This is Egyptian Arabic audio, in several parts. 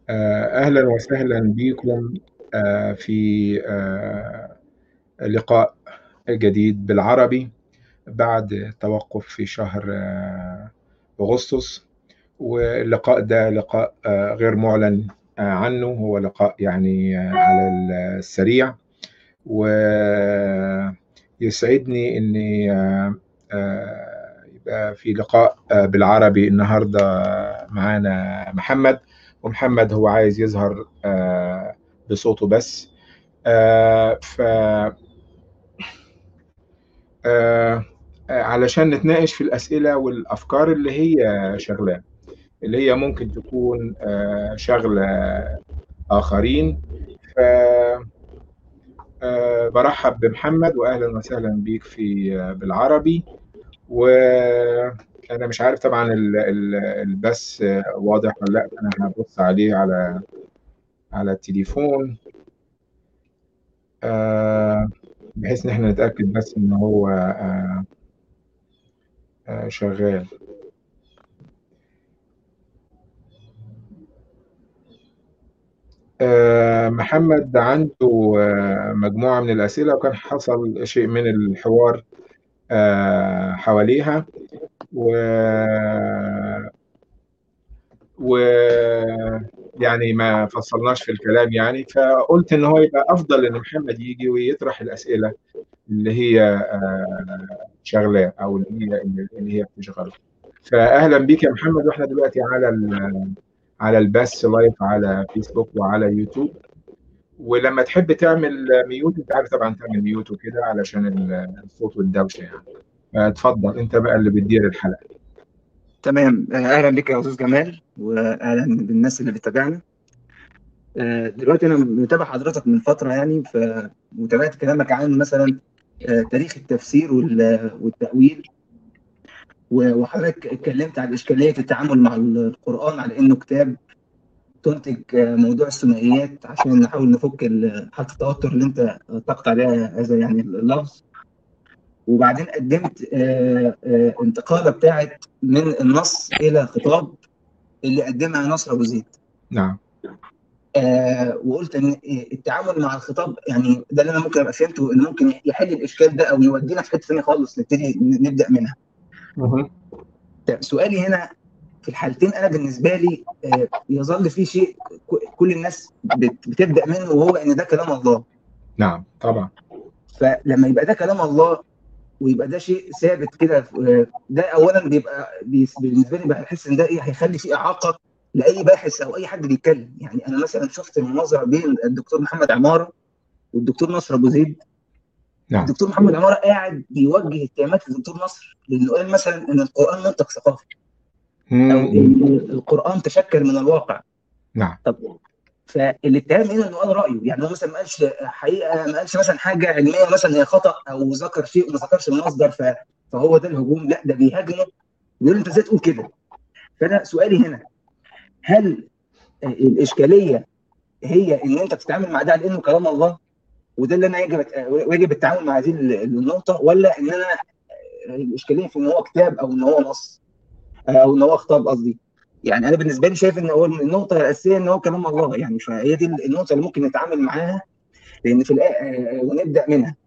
أهلا وسهلا بكم في لقاء جديد بالعربي بعد توقف في شهر أغسطس واللقاء ده لقاء غير معلن عنه هو لقاء يعني على السريع ويسعدني اني يبقى في لقاء بالعربي النهارده معانا محمد ومحمد هو عايز يظهر بصوته بس ف علشان نتناقش في الأسئلة والأفكار اللي هي شغلة اللي هي ممكن تكون شغلة آخرين ف برحب بمحمد وأهلا وسهلا بيك في بالعربي وأنا مش عارف طبعا البث واضح ولا لا أنا هبص عليه على على التليفون بحيث ان احنا نتاكد بس ان هو شغال محمد عنده مجموعة من الأسئلة وكان حصل شيء من الحوار حواليها و و يعني ما فصلناش في الكلام يعني فقلت ان هو يبقى افضل ان محمد يجي ويطرح الاسئله اللي هي شغلاه او اللي هي اللي هي بتشغله فاهلا بيك يا محمد واحنا دلوقتي على على البث لايف على فيسبوك وعلى يوتيوب ولما تحب تعمل ميوت انت عارف طبعا تعمل ميوت وكده علشان الصوت والدوشه يعني فاتفضل انت بقى اللي بتدير الحلقه تمام اهلا بك يا استاذ جمال واهلا بالناس اللي بتتابعنا دلوقتي انا متابع حضرتك من فتره يعني فمتابعت كلامك عن مثلا تاريخ التفسير والتاويل وحضرتك اتكلمت عن اشكاليه التعامل مع القران على انه كتاب تنتج موضوع الثنائيات عشان نحاول نفك حاله التوتر اللي انت طلقت عليها هذا يعني اللفظ وبعدين قدمت انتقاله بتاعت من النص الى خطاب اللي قدمها نصر ابو زيد نعم آه وقلت ان التعامل مع الخطاب يعني ده اللي انا ممكن ابقى فهمته ان ممكن يحل الاشكال ده او يودينا في حته ثانيه خالص نبتدي نبدا منها. أه. سؤالي هنا في الحالتين انا بالنسبه لي آه يظل في شيء كل الناس بتبدا منه وهو ان ده كلام الله. نعم طبعا. فلما يبقى ده كلام الله ويبقى ده شيء ثابت كده ده اولا بيبقى بالنسبه لي بحس ان ده ايه هيخلي فيه اعاقه لاي باحث او اي حد بيتكلم يعني انا مثلا شفت المناظره بين الدكتور محمد عماره والدكتور نصر ابو زيد نعم. الدكتور محمد عماره قاعد بيوجه اتهامات للدكتور نصر لانه قال مثلا ان القران منطق ثقافي او ان القران تشكل من الواقع نعم طب فالاتهام هنا انه قال رايه يعني هو مثلا ما قالش حقيقه ما قالش مثلا حاجه علميه مثلا هي خطا او ذكر شيء وما ذكرش المصدر فهو ده الهجوم لا ده بيهاجمه ويقول انت ازاي تقول كده فانا سؤالي هنا هل الاشكاليه هي ان انت بتتعامل مع ده على انه كلام الله وده اللي انا يجب يجب التعامل مع هذه النقطه ولا ان انا الاشكاليه في ان هو كتاب او ان هو نص او ان هو خطاب قصدي يعني انا بالنسبه لي شايف ان هو النقطه الاساسيه ان هو كلام الله يعني فهي دي النقطه اللي ممكن نتعامل معاها لان في الآ... ونبدا منها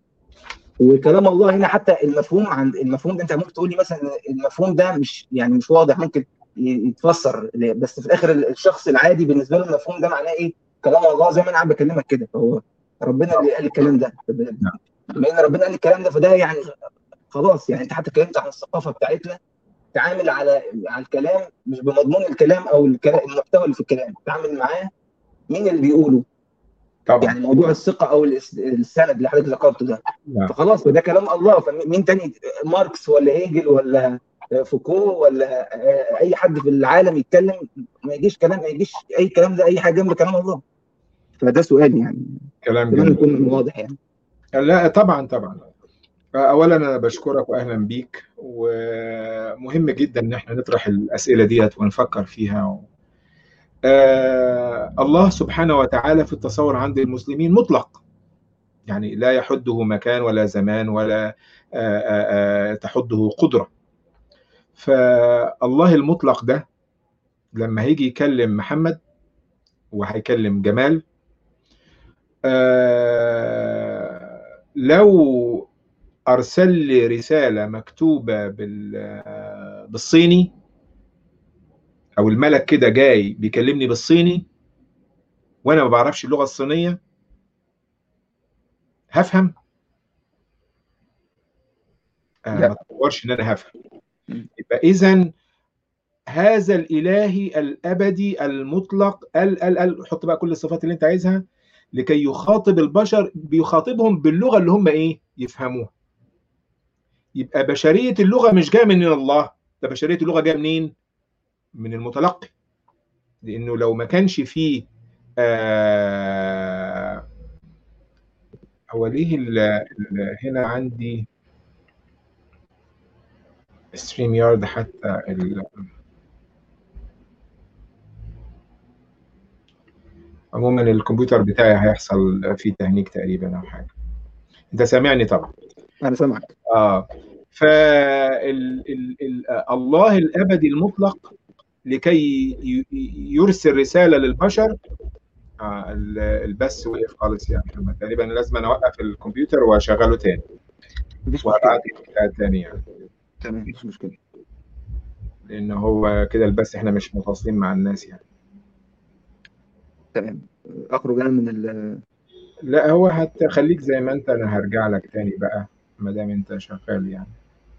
وكلام الله هنا حتى المفهوم عند المفهوم ده انت ممكن تقول لي مثلا المفهوم ده مش يعني مش واضح ممكن يتفسر بس في الاخر الشخص العادي بالنسبه له المفهوم ده معناه ايه؟ كلام الله زي ما انا قاعد بكلمك كده فهو ربنا اللي قال الكلام ده بما ان ربنا قال الكلام ده فده يعني خلاص يعني انت حتى اتكلمت عن الثقافه بتاعتنا تعامل على على الكلام مش بمضمون الكلام او الكلام المحتوى اللي في الكلام تعامل معاه مين اللي بيقوله طبعا يعني موضوع الثقه او السند اللي حضرتك ذكرته ده نعم. فخلاص ده كلام الله فمين تاني ماركس ولا هيجل ولا فوكو ولا اي حد في العالم يتكلم ما يجيش كلام ما يجيش اي كلام ده اي حاجه جنب كلام الله فده سؤالي يعني كلام كمان جميل يكون واضح يعني لا طبعا طبعا اولا انا بشكرك واهلا بيك ومهم جدا ان احنا نطرح الاسئله ديت ونفكر فيها و... آه الله سبحانه وتعالى في التصور عند المسلمين مطلق يعني لا يحده مكان ولا زمان ولا آه آه تحده قدره فالله المطلق ده لما هيجي يكلم محمد وهيكلم جمال آه لو ارسل لي رساله مكتوبه بالصيني او الملك كده جاي بيكلمني بالصيني وانا ما بعرفش اللغه الصينيه هفهم آه ما تصورش ان انا هفهم يبقى اذا هذا الالهي الابدي المطلق ال ال ال حط بقى كل الصفات اللي انت عايزها لكي يخاطب البشر بيخاطبهم باللغه اللي هم ايه يفهموها يبقى بشريه اللغه مش جايه من الله ده بشريه اللغه جايه منين من المتلقي لانه لو ما كانش فيه آه هو ليه ال ال هنا عندي ستريم يارد حتى ال عموما الكمبيوتر بتاعي هيحصل فيه تهنيك تقريبا او حاجه انت سامعني طبعا انا سامعك اه فال ال ال الله الابدي المطلق لكي يرسل رساله للبشر آه البث وقف خالص يعني تقريبا لازم انا اوقف الكمبيوتر واشغله تاني مفيش وابعت مشكله تاني يعني تمام مفيش مشكله لان هو كده البث احنا مش متواصلين مع الناس يعني تمام اخرج انا من ال لا هو هتخليك زي ما انت انا هرجع لك تاني بقى ما دام انت شغال يعني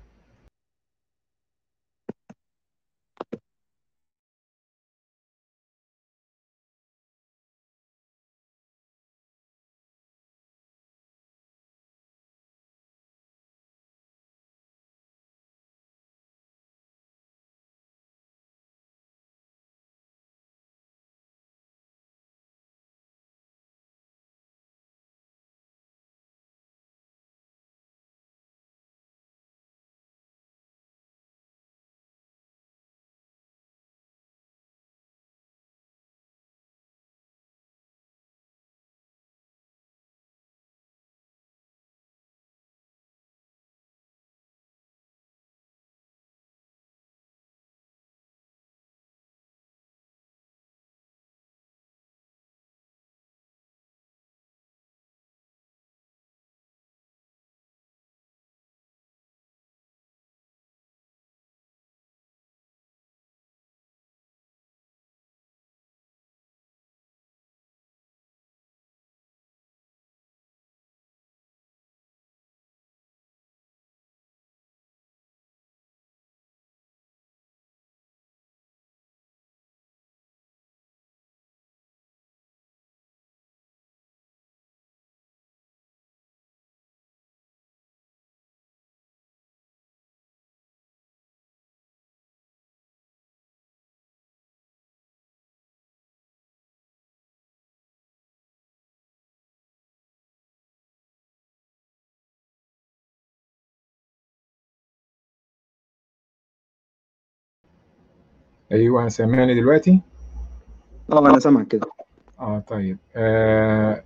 ايوه سامعني دلوقتي اه انا سامعك كده اه طيب آه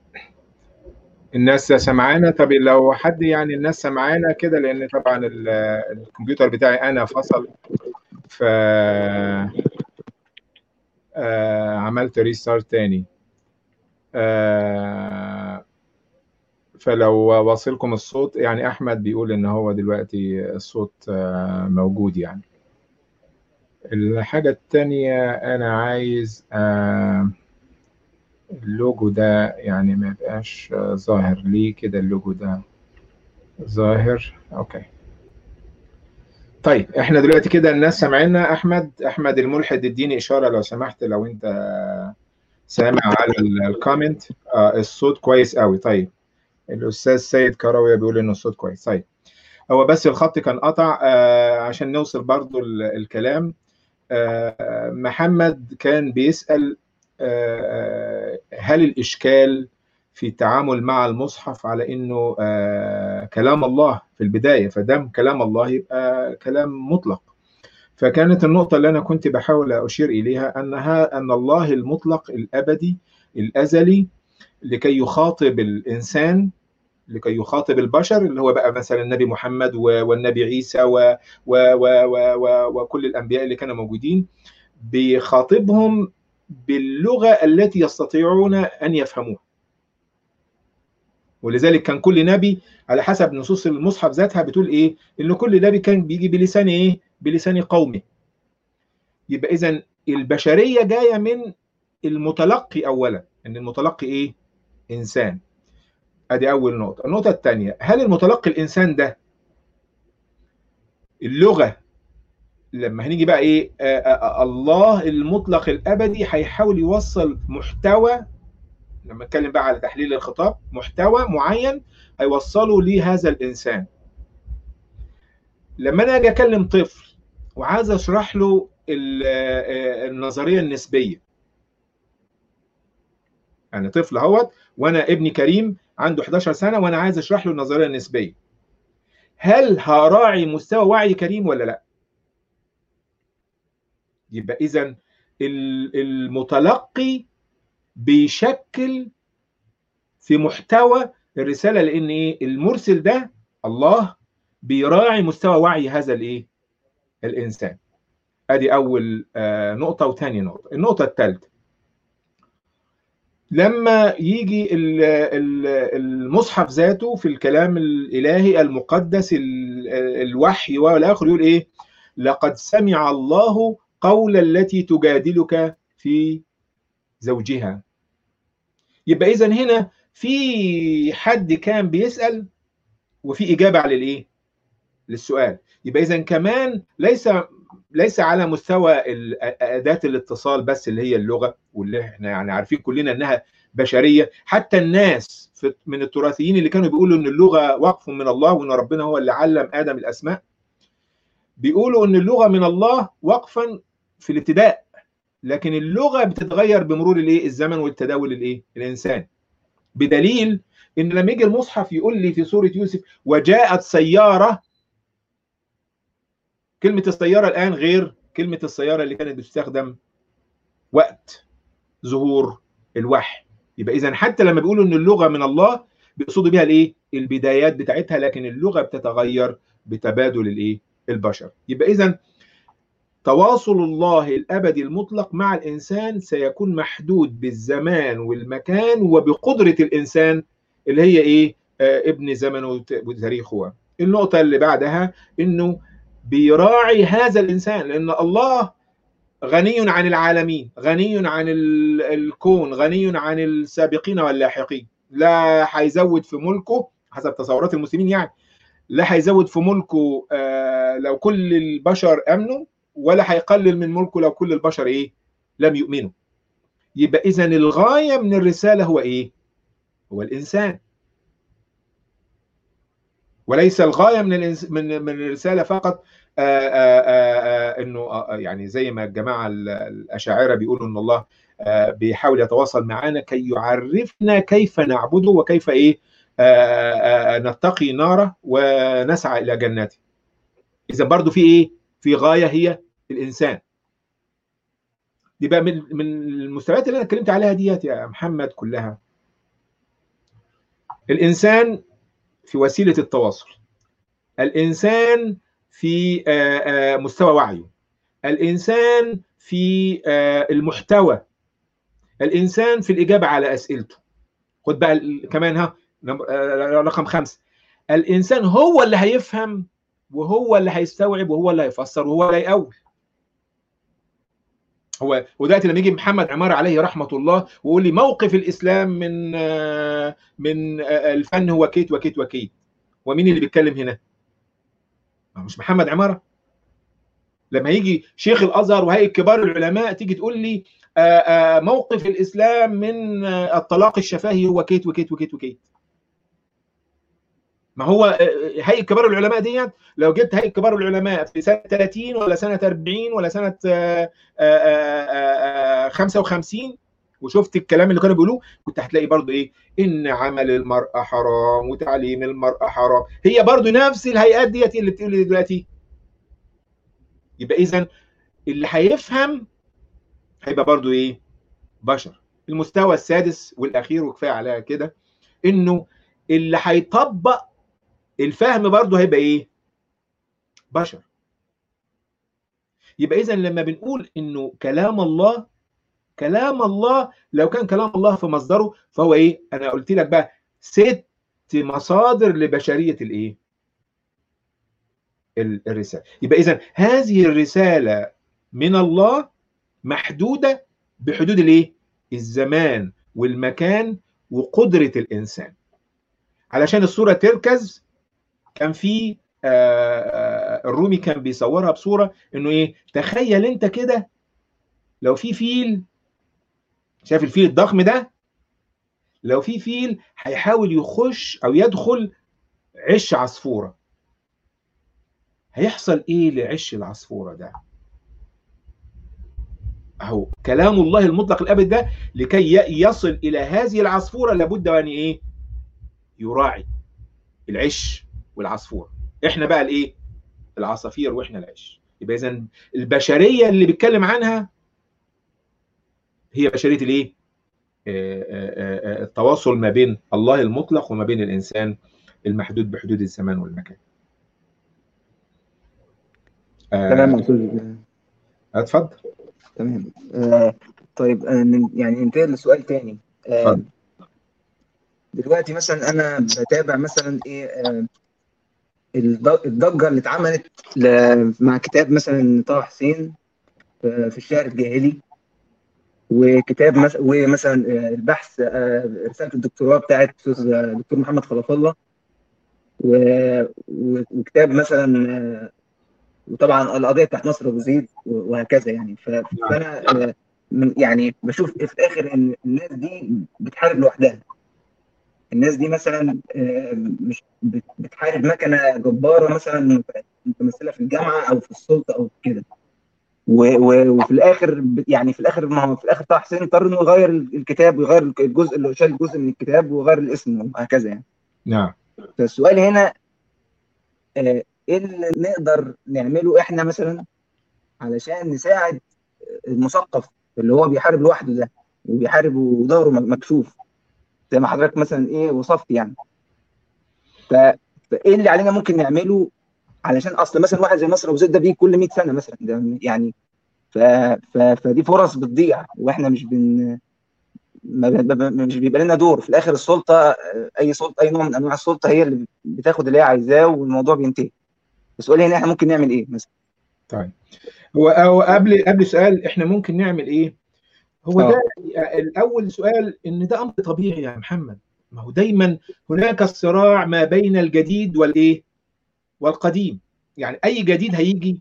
الناس سمعانا طب لو حد يعني الناس سمعانا كده لان طبعا الكمبيوتر بتاعي انا فصل ف آه عملت ريستارت تاني آه فلو واصلكم الصوت يعني احمد بيقول ان هو دلوقتي الصوت آه موجود يعني الحاجة التانية أنا عايز آه اللوجو ده يعني ما يبقاش آه ظاهر ليه كده اللوجو ده ظاهر أوكي طيب احنا دلوقتي كده الناس سامعينا أحمد أحمد الملحد اديني إشارة لو سمحت لو أنت سامع على الكومنت آه الصوت كويس قوي طيب الأستاذ سيد كراوية بيقول إن الصوت كويس طيب هو بس الخط كان قطع آه عشان نوصل برضو الكلام آه محمد كان بيسأل آه هل الإشكال في التعامل مع المصحف على إنه آه كلام الله في البداية فدام كلام الله يبقى كلام مطلق فكانت النقطة اللي أنا كنت بحاول أشير إليها أنها أن الله المطلق الأبدي الأزلي لكي يخاطب الإنسان لكي يخاطب البشر اللي هو بقى مثلا النبي محمد والنبي عيسى و و و و و وكل الانبياء اللي كانوا موجودين بيخاطبهم باللغه التي يستطيعون ان يفهموها ولذلك كان كل نبي على حسب نصوص المصحف ذاتها بتقول ايه ان كل نبي كان بيجي بلسان ايه بلسان قومه يبقى اذا البشريه جايه من المتلقي اولا ان المتلقي ايه انسان ادي اول نقطه النقطه الثانيه هل المتلقي الانسان ده اللغه لما هنيجي بقى ايه آآ آآ الله المطلق الابدي هيحاول يوصل محتوى لما نتكلم بقى على تحليل الخطاب محتوى معين هيوصله لهذا الانسان لما انا اجي اكلم طفل وعايز اشرح له النظريه النسبيه يعني طفل اهوت وانا ابني كريم عنده 11 سنه وانا عايز اشرح له النظريه النسبيه هل هراعي مستوى وعي كريم ولا لا يبقى اذا المتلقي بيشكل في محتوى الرساله لان ايه المرسل ده الله بيراعي مستوى وعي هذا الايه الانسان ادي اول آه نقطه وثاني نقطه النقطه الثالثه لما يجي المصحف ذاته في الكلام الالهي المقدس الوحي والاخر يقول ايه لقد سمع الله قول التي تجادلك في زوجها يبقى اذا هنا في حد كان بيسال وفي اجابه على الايه للسؤال يبقى اذا كمان ليس ليس على مستوى اداه الاتصال بس اللي هي اللغه واللي احنا يعني عارفين كلنا انها بشريه حتى الناس من التراثيين اللي كانوا بيقولوا ان اللغه وقف من الله وان ربنا هو اللي علم ادم الاسماء بيقولوا ان اللغه من الله وقفا في الابتداء لكن اللغه بتتغير بمرور الايه الزمن والتداول الايه الانسان بدليل ان لما يجي المصحف يقول لي في سوره يوسف وجاءت سياره كلمه السياره الان غير كلمه السياره اللي كانت بتستخدم وقت ظهور الوحي يبقى اذا حتى لما بيقولوا ان اللغه من الله بيقصدوا بيها الايه البدايات بتاعتها لكن اللغه بتتغير بتبادل الايه البشر يبقى اذا تواصل الله الابدي المطلق مع الانسان سيكون محدود بالزمان والمكان وبقدره الانسان اللي هي ايه آه ابن زمنه وتاريخه النقطه اللي بعدها انه بيراعي هذا الانسان لان الله غني عن العالمين غني عن الكون غني عن السابقين واللاحقين لا هيزود في ملكه حسب تصورات المسلمين يعني لا هيزود في ملكه آه لو كل البشر امنوا ولا هيقلل من ملكه لو كل البشر ايه لم يؤمنوا يبقى اذا الغايه من الرساله هو ايه هو الانسان وليس الغايه من الإنس... من من الرساله فقط آآ آآ انه يعني زي ما الجماعه الاشاعره بيقولوا ان الله بيحاول يتواصل معنا كي يعرفنا كيف نعبده وكيف ايه نتقي ناره ونسعى الى جناته اذا برضو في ايه في غايه هي الانسان دي بقى من من المستويات اللي انا اتكلمت عليها ديت يا محمد كلها الانسان في وسيله التواصل الانسان في مستوى وعيه الانسان في المحتوى الانسان في الاجابه على اسئلته خد بقى كمان ها رقم خمسه الانسان هو اللي هيفهم وهو اللي هيستوعب وهو اللي هيفسر وهو اللي هيقول هو ودلوقتي لما يجي محمد عمار عليه رحمه الله ويقول لي موقف الاسلام من من الفن هو كيت وكيت وكيت ومين اللي بيتكلم هنا؟ مش محمد عماره لما يجي شيخ الازهر وهيئه كبار العلماء تيجي تقول لي موقف الاسلام من الطلاق الشفاهي هو كيت وكيت وكيت وكيت ما هو هيئه كبار العلماء ديت لو جبت هيئه كبار العلماء في سنه 30 ولا سنه 40 ولا سنه 55 وشفت الكلام اللي كانوا بيقولوه كنت هتلاقي برضو ايه ان عمل المراه حرام وتعليم المراه حرام هي برضو نفس الهيئات ديت اللي بتقول لي دلوقتي يبقى اذا اللي هيفهم هيبقى برضو ايه بشر المستوى السادس والاخير وكفايه عليها كده انه اللي هيطبق الفهم برضه هيبقى ايه بشر يبقى اذا لما بنقول انه كلام الله كلام الله لو كان كلام الله في مصدره فهو ايه انا قلت لك بقى ست مصادر لبشريه الايه الرساله يبقى اذا هذه الرساله من الله محدوده بحدود الايه الزمان والمكان وقدره الانسان علشان الصوره تركز كان في الرومي كان بيصورها بصوره انه ايه تخيل انت كده لو في فيل شايف الفيل الضخم ده لو في فيل هيحاول يخش او يدخل عش عصفوره هيحصل ايه لعش العصفوره ده اهو كلام الله المطلق الابد ده لكي يصل الى هذه العصفوره لابد ان ايه يراعي العش والعصفوره احنا بقى الايه العصافير واحنا العش يبقى اذا البشريه اللي بيتكلم عنها هي بشريه الايه التواصل ما بين الله المطلق وما بين الانسان المحدود بحدود الزمان والمكان تمام استاذ اتفضل تمام آه طيب آه يعني ننتقل لسؤال تاني آه دلوقتي مثلا انا بتابع مثلا ايه آه الضجه اللي اتعملت مع كتاب مثلا طه حسين في الشعر الجاهلي وكتاب مثلا ومثلا البحث رساله الدكتوراه بتاعت استاذ دكتور محمد خلف الله وكتاب مثلا وطبعا القضيه بتاعت نصر ابو زيد وهكذا يعني فانا يعني بشوف في الاخر ان الناس دي بتحارب لوحدها الناس دي مثلا مش بتحارب مكنه جباره مثلا متمثله في الجامعه او في السلطه او كده وفي الاخر يعني في الاخر ما هو في الاخر طه حسين اضطر انه يغير الكتاب ويغير الجزء اللي شال جزء من الكتاب ويغير الاسم وهكذا يعني نعم فالسؤال هنا ايه اللي نقدر نعمله احنا مثلا علشان نساعد المثقف اللي هو بيحارب لوحده ده وبيحارب وظهره مكشوف زي ما حضرتك مثلا ايه وصفت يعني ف... فايه اللي علينا ممكن نعمله علشان اصل مثلا واحد زي نصر ابو زيد ده بيجي كل 100 سنه مثلا ده يعني ف... ف... فدي فرص بتضيع واحنا مش بن ما ب... مش بيبقى لنا دور في الاخر السلطه اي سلطه اي نوع من انواع السلطه هي اللي بتاخد اللي هي عايزاه والموضوع بينتهي السؤال هنا احنا ممكن نعمل ايه مثلا طيب هو هو قبل قبل سؤال احنا ممكن نعمل ايه هو ده الاول سؤال ان ده امر طبيعي يا محمد ما هو دايما هناك الصراع ما بين الجديد والايه والقديم يعني اي جديد هيجي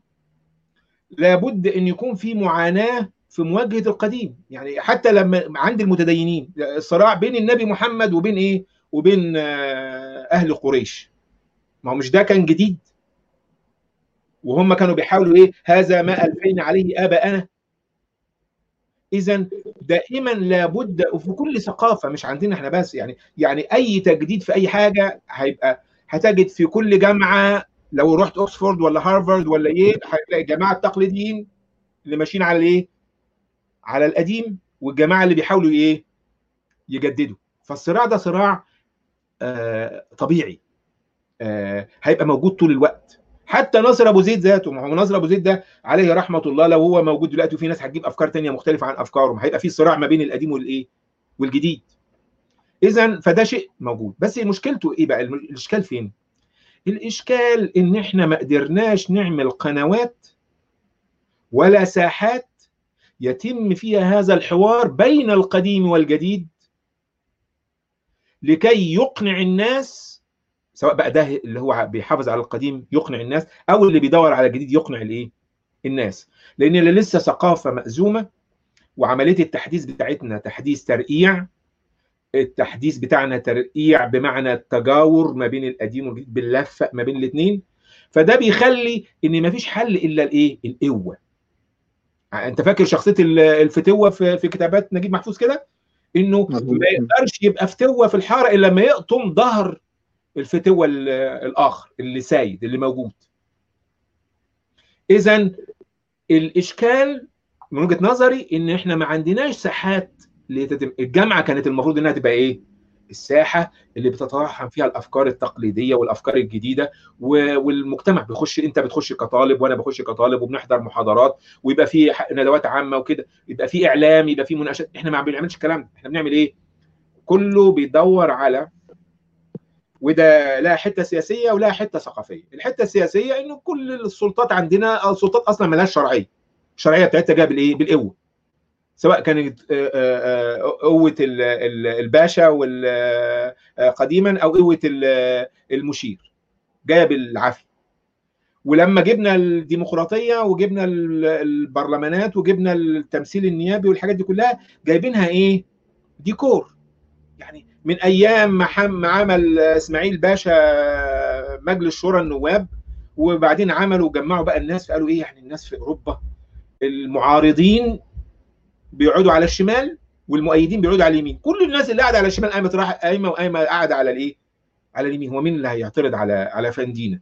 لابد ان يكون في معاناه في مواجهه القديم يعني حتى لما عند المتدينين الصراع بين النبي محمد وبين ايه وبين اهل قريش ما هو مش ده كان جديد وهم كانوا بيحاولوا ايه هذا ما الفينا عليه اباءنا اذا دائما لابد وفي كل ثقافه مش عندنا احنا بس يعني يعني اي تجديد في اي حاجه هيبقى هتجد في كل جامعه لو رحت اوكسفورد ولا هارفارد ولا ايه هتلاقي الجماعه التقليديين اللي ماشيين على الايه؟ على القديم والجماعه اللي بيحاولوا ايه؟ يجددوا فالصراع ده صراع آه طبيعي آه هيبقى موجود طول الوقت حتى ناصر ابو زيد ذاته ما هو ناصر ابو زيد ده عليه رحمه الله لو هو موجود دلوقتي وفي ناس هتجيب افكار تانية مختلفه عن افكارهم هيبقى في صراع ما بين القديم والايه والجديد اذا فده شيء موجود بس مشكلته ايه بقى الاشكال فين الاشكال ان احنا ما قدرناش نعمل قنوات ولا ساحات يتم فيها هذا الحوار بين القديم والجديد لكي يقنع الناس سواء بقى ده اللي هو بيحافظ على القديم يقنع الناس او اللي بيدور على الجديد يقنع الايه الناس لان اللي لسه ثقافه مأزومه وعمليه التحديث بتاعتنا تحديث ترقيع التحديث بتاعنا ترقيع بمعنى التجاور ما بين القديم والجديد باللفه ما بين الاثنين فده بيخلي ان مفيش حل الا الايه القوه انت فاكر شخصيه الفتوه في, في كتابات نجيب محفوظ كده انه ما يقدرش يبقى فتوه في الحاره الا لما يقطم ظهر الفتوه الاخر اللي سايد اللي موجود اذا الاشكال من وجهه نظري ان احنا ما عندناش ساحات لتتم الجامعه كانت المفروض انها تبقى ايه الساحه اللي بتتوحم فيها الافكار التقليديه والافكار الجديده والمجتمع بيخش انت بتخش كطالب وانا بخش كطالب وبنحضر محاضرات ويبقى في ندوات عامه وكده يبقى في اعلام يبقى في مناقشات احنا ما بنعملش الكلام ده احنا بنعمل ايه كله بيدور على وده لها حته سياسيه ولها حته ثقافيه الحته السياسيه انه كل السلطات عندنا السلطات اصلا مالهاش شرعيه الشرعيه بتاعتها جايه بالايه بالقوه سواء كانت قوه الباشا قديما او قوه المشير جايه بالعافيه ولما جبنا الديمقراطيه وجبنا البرلمانات وجبنا التمثيل النيابي والحاجات دي كلها جايبينها ايه ديكور يعني من ايام ما عمل اسماعيل باشا مجلس شورى النواب وبعدين عملوا جمعوا بقى الناس فقالوا ايه يعني الناس في اوروبا المعارضين بيقعدوا على الشمال والمؤيدين بيقعدوا على اليمين كل الناس اللي قاعده على الشمال قايمه راح قايمه وقايمه قاعده على الايه على اليمين هو مين اللي هيعترض على على فندينا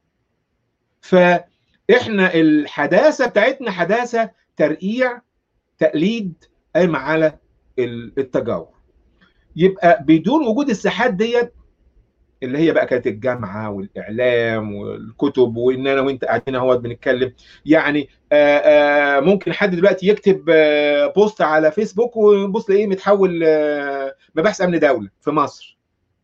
فاحنا الحداثه بتاعتنا حداثه ترقيع تقليد قايمه على التجاور يبقى بدون وجود الساحات ديت اللي هي بقى كانت الجامعه والاعلام والكتب وان انا وانت قاعدين اهوت بنتكلم يعني آآ آآ ممكن حد دلوقتي يكتب بوست على فيسبوك وبص تلاقيه متحول مباحث امن دوله في مصر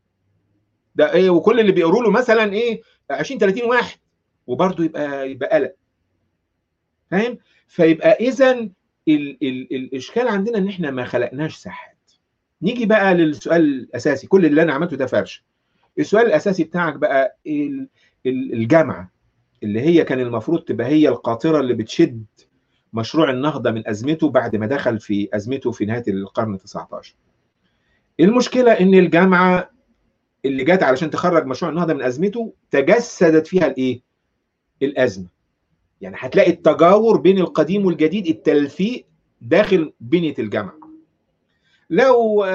ده ايه وكل اللي بيقروا له مثلا ايه 20 30 واحد وبرضه يبقى يبقى قلق فاهم فيبقى اذا ال ال الاشكال عندنا ان احنا ما خلقناش ساحات نيجي بقى للسؤال الاساسي كل اللي انا عملته ده فرش السؤال الاساسي بتاعك بقى الجامعه اللي هي كان المفروض تبقى هي القاطره اللي بتشد مشروع النهضه من ازمته بعد ما دخل في ازمته في نهايه القرن 19 المشكله ان الجامعه اللي جت علشان تخرج مشروع النهضه من ازمته تجسدت فيها الايه الازمه يعني هتلاقي التجاور بين القديم والجديد التلفيق داخل بنيه الجامعه لو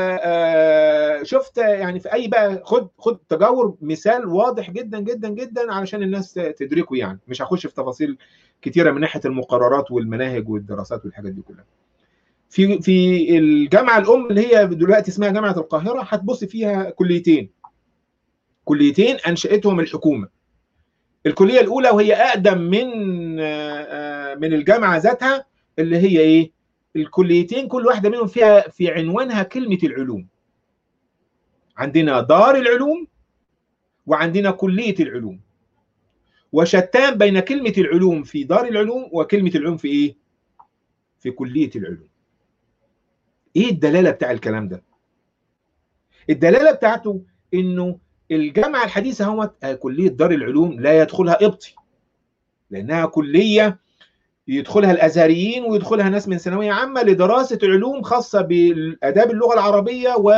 شفت يعني في اي بقى خد خد تجاور مثال واضح جدا جدا جدا علشان الناس تدركه يعني مش هخش في تفاصيل كتيره من ناحيه المقررات والمناهج والدراسات والحاجات دي كلها في في الجامعه الام اللي هي دلوقتي اسمها جامعه القاهره هتبص فيها كليتين كليتين انشاتهم الحكومه الكليه الاولى وهي اقدم من من الجامعه ذاتها اللي هي ايه الكليتين كل واحده منهم فيها في عنوانها كلمه العلوم عندنا دار العلوم وعندنا كليه العلوم وشتان بين كلمه العلوم في دار العلوم وكلمه العلوم في ايه في كليه العلوم ايه الدلاله بتاع الكلام ده الدلاله بتاعته انه الجامعه الحديثه هو كليه دار العلوم لا يدخلها قبطي لانها كليه يدخلها الازهريين ويدخلها ناس من ثانويه عامه لدراسه علوم خاصه بالاداب اللغه العربيه و...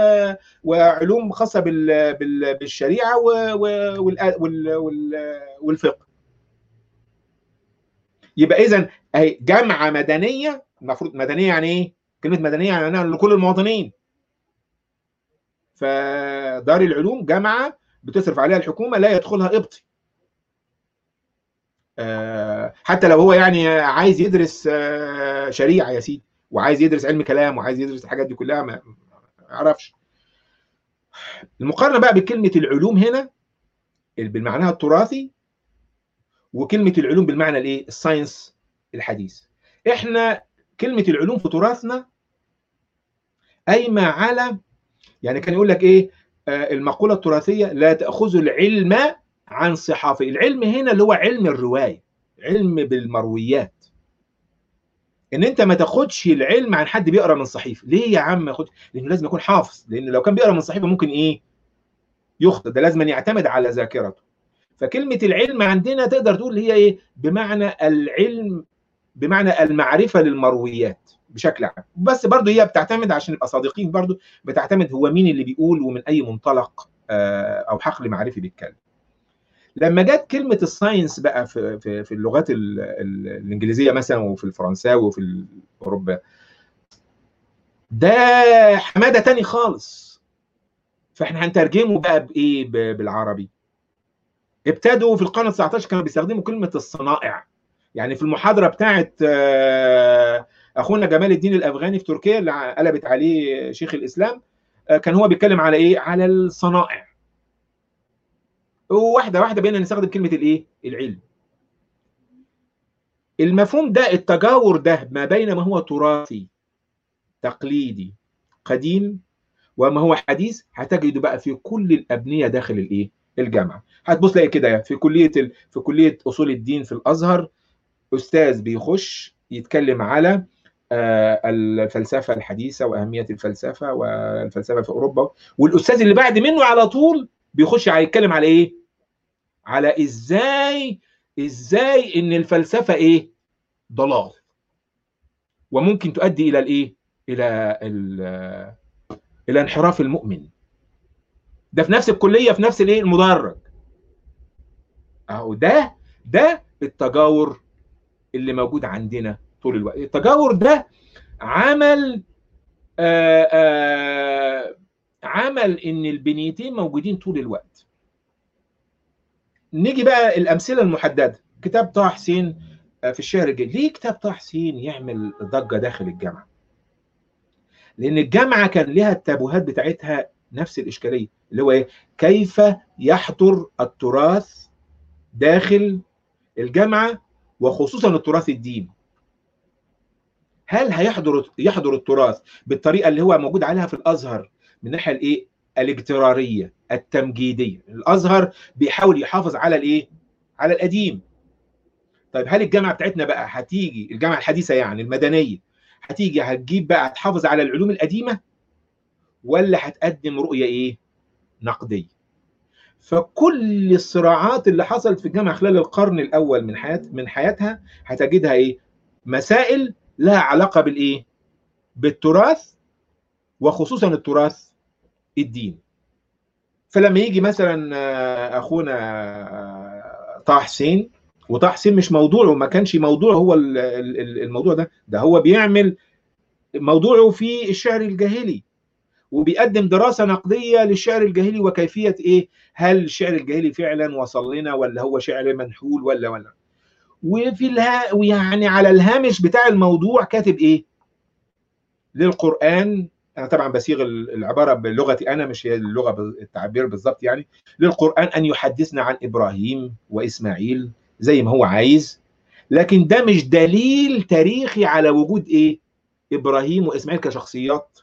وعلوم خاصه بال... بال... بالشريعه و... وال... وال... وال... والفقه. يبقى اذا اهي جامعه مدنيه المفروض مدنيه يعني ايه؟ كلمه مدنيه يعني لكل المواطنين. فدار العلوم جامعه بتصرف عليها الحكومه لا يدخلها قبطي. حتى لو هو يعني عايز يدرس شريعه يا سيدي وعايز يدرس علم كلام وعايز يدرس الحاجات دي كلها ما يعرفش المقارنه بقى بكلمه العلوم هنا بالمعنى التراثي وكلمه العلوم بالمعنى الايه الساينس الحديث احنا كلمه العلوم في تراثنا قايمه على يعني كان يقول لك ايه المقوله التراثيه لا تاخذوا العلم عن صحافي العلم هنا اللي هو علم الروايه علم بالمرويات ان انت ما تاخدش العلم عن حد بيقرا من صحيفه ليه يا عم ياخد لانه لازم يكون حافظ لان لو كان بيقرا من صحيفه ممكن ايه يخطئ ده لازم يعتمد على ذاكرته فكلمه العلم عندنا تقدر تقول هي ايه بمعنى العلم بمعنى المعرفه للمرويات بشكل عام بس برضه هي بتعتمد عشان نبقى صادقين برضه بتعتمد هو مين اللي بيقول ومن اي منطلق او حقل معرفي بيتكلم لما جت كلمه الساينس بقى في في, في اللغات ال ال الانجليزيه مثلا وفي الفرنساوي وفي اوروبا ده حماده تاني خالص فاحنا هنترجمه بقى بايه بالعربي ابتدوا في القرن ال 19 كانوا بيستخدموا كلمه الصنائع يعني في المحاضره بتاعه اخونا جمال الدين الافغاني في تركيا اللي قلبت عليه شيخ الاسلام كان هو بيتكلم على ايه على الصنائع واحده واحده بقينا نستخدم كلمه الايه العلم المفهوم ده التجاور ده ما بين ما هو تراثي تقليدي قديم وما هو حديث هتجده بقى في كل الابنيه داخل الايه الجامعه هتبص تلاقي كده في كليه ال... في كليه اصول الدين في الازهر استاذ بيخش يتكلم على الفلسفه الحديثه واهميه الفلسفه والفلسفه في اوروبا والاستاذ اللي بعد منه على طول بيخش يتكلم على ايه على ازاي ازاي ان الفلسفه ايه ضلال وممكن تؤدي الى الايه الى الى انحراف المؤمن ده في نفس الكليه في نفس الايه المدرج اهو ده ده التجاور اللي موجود عندنا طول الوقت التجاور ده عمل آآ آآ عمل ان البنيتين موجودين طول الوقت نيجي بقى الامثله المحدده كتاب طه حسين في الشهر الجاي ليه كتاب طه حسين يعمل ضجه داخل الجامعه لان الجامعه كان لها التابوهات بتاعتها نفس الاشكاليه اللي هو ايه كيف يحضر التراث داخل الجامعه وخصوصا التراث الديني هل هيحضر يحضر التراث بالطريقه اللي هو موجود عليها في الازهر من الناحيه الايه الاجتراريه التمجيديه الازهر بيحاول يحافظ على الايه على القديم طيب هل الجامعه بتاعتنا بقى هتيجي الجامعه الحديثه يعني المدنيه هتيجي هتجيب بقى تحافظ على العلوم القديمه ولا هتقدم رؤيه ايه نقديه فكل الصراعات اللي حصلت في الجامعه خلال القرن الاول من حياه من حياتها هتجدها ايه مسائل لها علاقه بالايه بالتراث وخصوصا التراث الديني فلما يجي مثلا اخونا طه حسين وطه حسين مش موضوعه ما كانش موضوع هو الموضوع ده ده هو بيعمل موضوعه في الشعر الجاهلي وبيقدم دراسة نقدية للشعر الجاهلي وكيفية إيه هل الشعر الجاهلي فعلا وصل لنا ولا هو شعر منحول ولا ولا وفي الها ويعني على الهامش بتاع الموضوع كاتب إيه للقرآن أنا طبعا بصيغ العبارة بلغتي أنا مش هي اللغة التعبير بالظبط يعني للقرآن أن يحدثنا عن إبراهيم وإسماعيل زي ما هو عايز لكن ده مش دليل تاريخي على وجود إيه إبراهيم وإسماعيل كشخصيات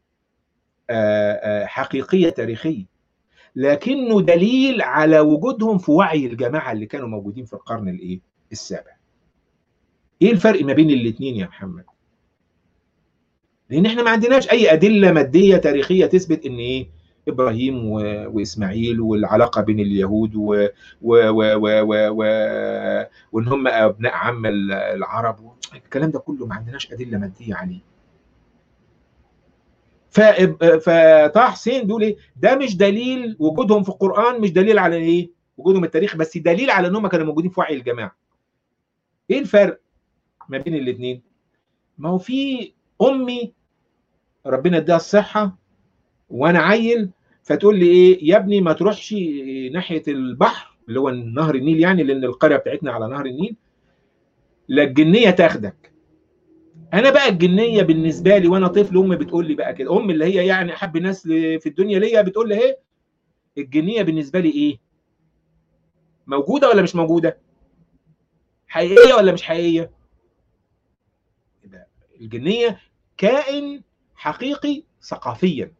حقيقية تاريخية لكنه دليل على وجودهم في وعي الجماعة اللي كانوا موجودين في القرن الايه السابع ايه الفرق ما بين الاثنين يا محمد لان احنا ما عندناش اي ادله ماديه تاريخيه تثبت ان ايه ابراهيم و... واسماعيل والعلاقه بين اليهود و... و... و... و... و... و... وان هم ابناء عم العرب الكلام ده كله ما عندناش ادله ماديه عليه فطه حسين بيقول ايه ده مش دليل وجودهم في القران مش دليل على ايه وجودهم التاريخ بس دليل على ان هم كانوا موجودين في وعي الجماعه ايه الفرق ما بين الاثنين ما هو في امي ربنا اديها الصحه وانا عيل فتقول لي ايه يا ابني ما تروحش ناحيه البحر اللي هو نهر النيل يعني لان القريه بتاعتنا على نهر النيل لا الجنيه تاخدك انا بقى الجنيه بالنسبه لي وانا طفل امي بتقول لي بقى كده امي اللي هي يعني احب الناس في الدنيا ليا بتقول لي ايه الجنيه بالنسبه لي ايه موجوده ولا مش موجوده حقيقيه ولا مش حقيقيه الجنيه كائن حقيقي ثقافيا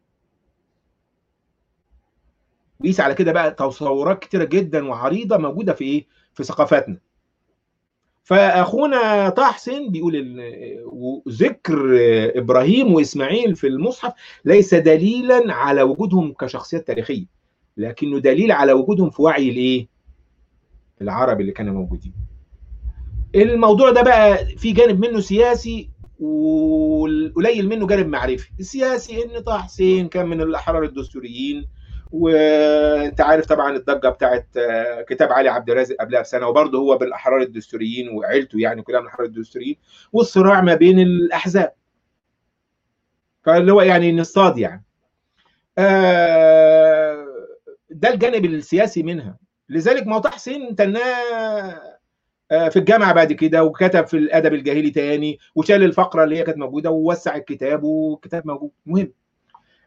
وقيس على كده بقى تصورات كتيره جدا وعريضه موجوده في ايه في ثقافاتنا فاخونا طه حسين بيقول ذكر ابراهيم واسماعيل في المصحف ليس دليلا على وجودهم كشخصيات تاريخيه لكنه دليل على وجودهم في وعي الايه العرب اللي كانوا موجودين الموضوع ده بقى في جانب منه سياسي والقليل منه جانب معرفي السياسي ان طه حسين كان من الاحرار الدستوريين وانت عارف طبعا الضجه بتاعت كتاب علي عبد الرازق قبلها بسنه وبرضه هو بالاحرار الدستوريين وعيلته يعني كلها من الاحرار الدستوريين والصراع ما بين الاحزاب فاللي هو يعني نصاد يعني ده الجانب السياسي منها لذلك ما طه حسين تناه في الجامعه بعد كده وكتب في الادب الجاهلي تاني وشال الفقره اللي هي كانت موجوده ووسع الكتاب والكتاب موجود مهم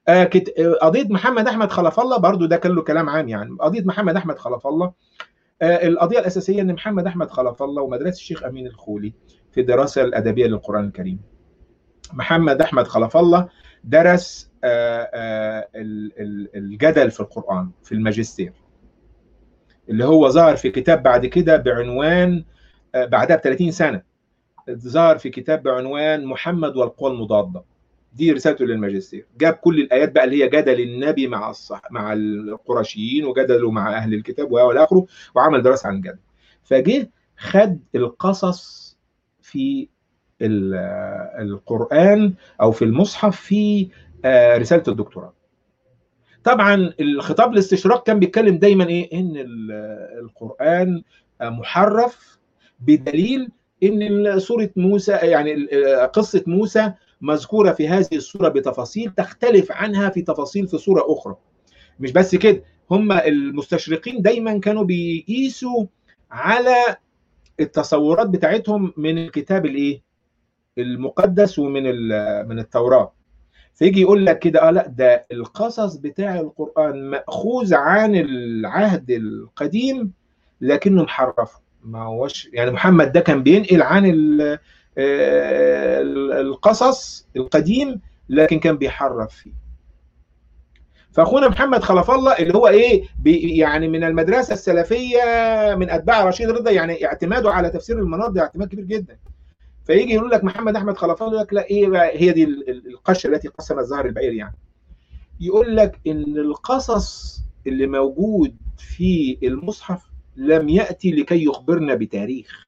آه كت... آه، قضيه محمد احمد خلف الله برضو ده كان له كلام عام يعني قضيه محمد احمد خلف الله آه القضيه الاساسيه ان محمد احمد خلف الله ومدرسه الشيخ امين الخولي في الدراسه الادبيه للقران الكريم محمد احمد خلف الله درس آه آه ال- ال- الجدل في القران في الماجستير اللي هو ظهر في كتاب بعد كده بعنوان آه بعدها ب 30 سنه ظهر في كتاب بعنوان محمد والقوى المضاده دي رسالته للماجستير جاب كل الايات بقى اللي هي جدل النبي مع الصح مع القرشيين وجدله مع اهل الكتاب والى اخره وعمل دراسه عن الجدل فجه خد القصص في ال- القران او في المصحف في آه، رساله الدكتوراه طبعا الخطاب الاستشراق كان بيتكلم دايما ايه ان ال- القران محرف بدليل ان سوره موسى يعني ال- قصه موسى مذكوره في هذه السوره بتفاصيل تختلف عنها في تفاصيل في سوره اخرى مش بس كده هم المستشرقين دايما كانوا بيقيسوا على التصورات بتاعتهم من الكتاب الايه المقدس ومن ال- من التوراه فيجي يقول لك كده اه لا ده القصص بتاع القران ماخوذ عن العهد القديم لكنه محرف ما هوش يعني محمد ده كان بينقل عن ال- آه، القصص القديم لكن كان بيحرف فيه فاخونا محمد خلف الله اللي هو ايه بي يعني من المدرسه السلفيه من اتباع رشيد رضا يعني اعتماده على تفسير المناط ده اعتماد كبير جدا فيجي يقول لك محمد احمد خلف الله يقول لك لا ايه بقى هي دي ال- ال- القشه التي قسمت الزهر البعير يعني يقول لك ان القصص اللي موجود في المصحف لم ياتي لكي يخبرنا بتاريخ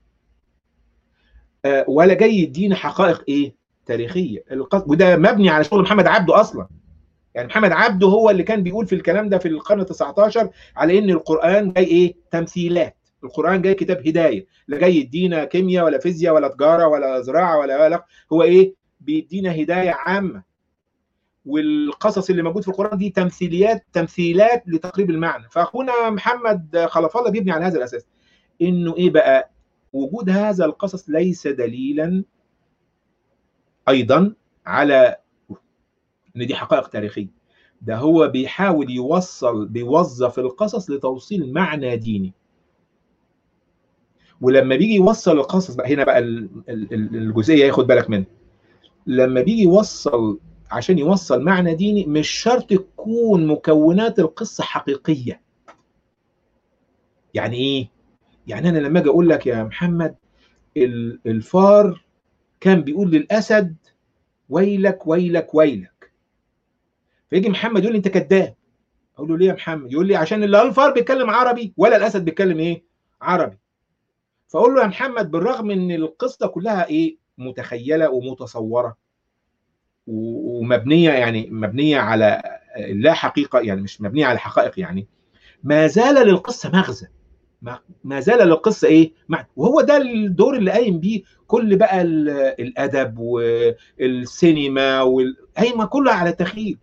آه، ولا جاي يدينا حقائق ايه تاريخيه القص... وده مبني على شغل محمد عبده اصلا يعني محمد عبده هو اللي كان بيقول في الكلام ده في القرن 19 على ان القران جاي ايه تمثيلات القران جاي كتاب هدايه لا جاي يدينا كيمياء ولا فيزياء ولا تجاره ولا زراعه ولا ولا هو ايه بيدينا هدايه عامه والقصص اللي موجود في القران دي تمثيليات تمثيلات لتقريب المعنى فاخونا محمد خلف الله بيبني على هذا الاساس انه ايه بقى وجود هذا القصص ليس دليلا ايضا على ان دي حقائق تاريخيه ده هو بيحاول يوصل بيوظف القصص لتوصيل معنى ديني ولما بيجي يوصل القصص بقى هنا بقى ال- ال- ال- الجزئيه ياخد بالك منها لما بيجي يوصل عشان يوصل معنى ديني مش شرط تكون مكونات القصه حقيقيه يعني ايه يعني انا لما اجي اقول لك يا محمد ال- الفار كان بيقول للاسد ويلك ويلك ويلك فيجي محمد يقول لي انت كذاب اقول له ليه يا محمد يقول لي عشان لا الفار بيتكلم عربي ولا الاسد بيتكلم ايه عربي فاقول له يا محمد بالرغم ان القصه كلها ايه متخيله ومتصوره و- ومبنيه يعني مبنيه على لا حقيقه يعني مش مبنيه على حقائق يعني ما زال للقصه مغزى ما- ما زال للقصه ايه معنى وهو ده الدور اللي قايم بيه كل بقى ال- الادب والسينما وال... قايمه كلها على التخيل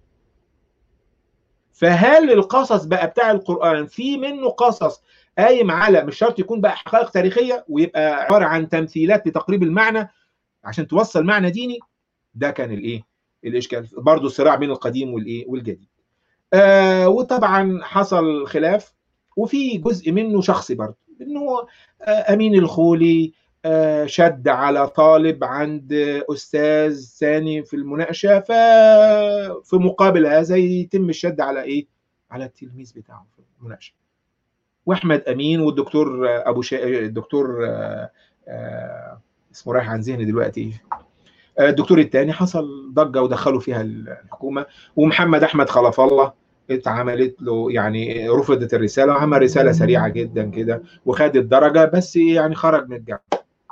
فهل القصص بقى بتاع القران في منه قصص قايم على مش شرط يكون بقى حقائق تاريخيه ويبقى عباره عن تمثيلات لتقريب المعنى عشان توصل معنى ديني ده كان الايه الاشكال برضه الصراع بين القديم والايه والجديد آه وطبعا حصل خلاف وفي جزء منه شخصي برضه انه آه امين الخولي آه شد على طالب عند استاذ ثاني في المناقشه ففي مقابل هذا يتم الشد على ايه على التلميذ بتاعه في المناقشه واحمد امين والدكتور ابو شا... الدكتور آه آه اسمه رايح عن ذهني دلوقتي الدكتور الثاني حصل ضجه ودخلوا فيها الحكومه ومحمد احمد خلف الله اتعملت له يعني رفضت الرساله وعمل رساله سريعه جدا كده وخد الدرجه بس يعني خرج من الجامعه.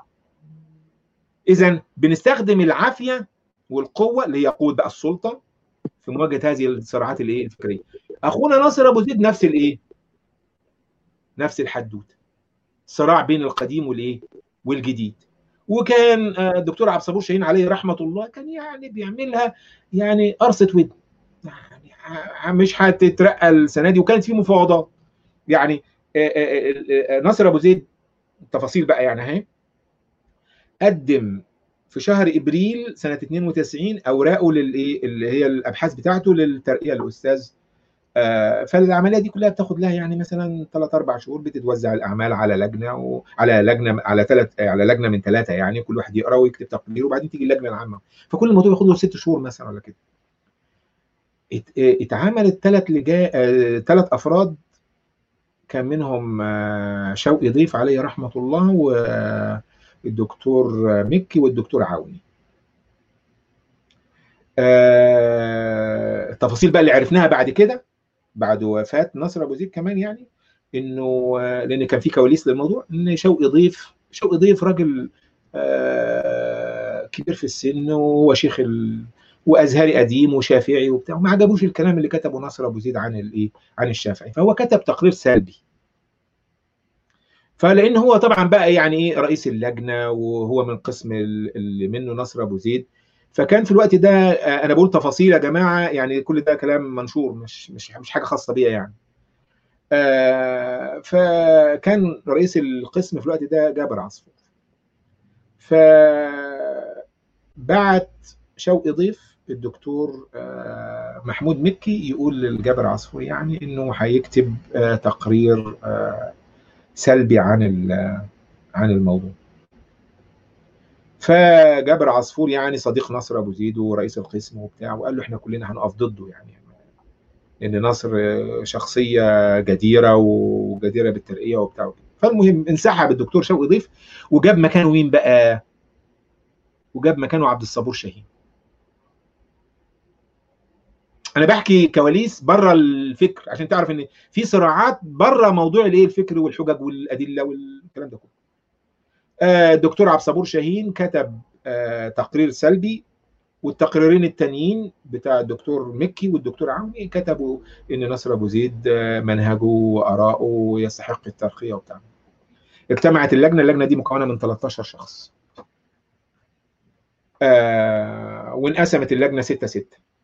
اذا بنستخدم العافيه والقوه اللي هي قوه بقى السلطه في مواجهه هذه الصراعات الايه الفكريه. اخونا ناصر ابو زيد نفس الايه؟ نفس الحدوته. صراع بين القديم والايه؟ والجديد. وكان الدكتور عبد الصبور شاهين عليه رحمه الله كان يعني بيعملها يعني قرصه ودن يعني مش هتترقى السنه دي وكانت في مفاوضات يعني ناصر ابو زيد التفاصيل بقى يعني اهي قدم في شهر ابريل سنه 92 اوراقه للايه اللي هي الابحاث بتاعته للترقيه الاستاذ آه فالعمليه دي كلها بتاخد لها يعني مثلا ثلاث اربع شهور بتتوزع الاعمال على لجنه وعلى لجنه على ثلاث على لجنه من ثلاثه يعني كل واحد يقرا ويكتب تقرير وبعدين تيجي اللجنه العامه فكل الموضوع بياخد له ست شهور مثلا ولا كده اتعملت ثلاث لجا ثلاث افراد كان منهم شوقي ضيف عليه رحمه الله والدكتور مكي والدكتور عوني التفاصيل بقى اللي عرفناها بعد كده بعد وفاه نصر ابو زيد كمان يعني انه لان كان في كواليس للموضوع ان شوقي ضيف شوقي ضيف راجل كبير في السن وهو شيخ ال... وازهري قديم وشافعي وبتاع وما عجبوش الكلام اللي كتبه ناصر ابو زيد عن الايه عن الشافعي فهو كتب تقرير سلبي فلان هو طبعا بقى يعني ايه رئيس اللجنه وهو من القسم اللي منه نصر ابو زيد فكان في الوقت ده انا بقول تفاصيل يا جماعه يعني كل ده كلام منشور مش مش مش حاجه خاصه بيا يعني آه فكان رئيس القسم في الوقت ده جابر عصفور فبعت شوقي ضيف الدكتور محمود مكي يقول للجابر عصفور يعني انه هيكتب تقرير سلبي عن عن الموضوع فجابر عصفور يعني صديق نصر ابو زيد ورئيس القسم وبتاع وقال له احنا كلنا هنقف ضده يعني لان نصر شخصيه جديره وجديره بالترقيه وبتاع فالمهم انسحب الدكتور شوقي ضيف وجاب مكانه مين بقى؟ وجاب مكانه عبد الصبور شاهين انا بحكي كواليس بره الفكر عشان تعرف ان في صراعات بره موضوع الايه الفكر والحجج والادله والكلام ده كله الدكتور عبد الصبور شاهين كتب تقرير سلبي والتقريرين التانيين بتاع الدكتور مكي والدكتور عوني كتبوا ان نصر ابو زيد منهجه واراءه يستحق الترقيه وبتاع اجتمعت اللجنه اللجنه دي مكونه من 13 شخص آه وانقسمت اللجنه 6 6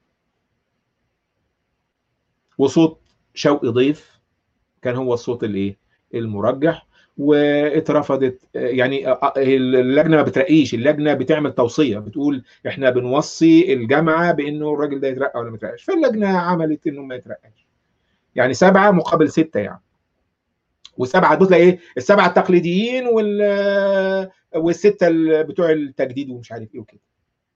وصوت شوقي ضيف كان هو الصوت الايه المرجح واترفضت يعني اللجنه ما بترقيش اللجنه بتعمل توصيه بتقول احنا بنوصي الجامعه بانه الراجل ده يترقى ولا ما يترقاش فاللجنه عملت انه ما يترقاش يعني سبعه مقابل سته يعني والسبعه دول ايه السبعه التقليديين وال والسته بتوع التجديد ومش عارف ايه وكده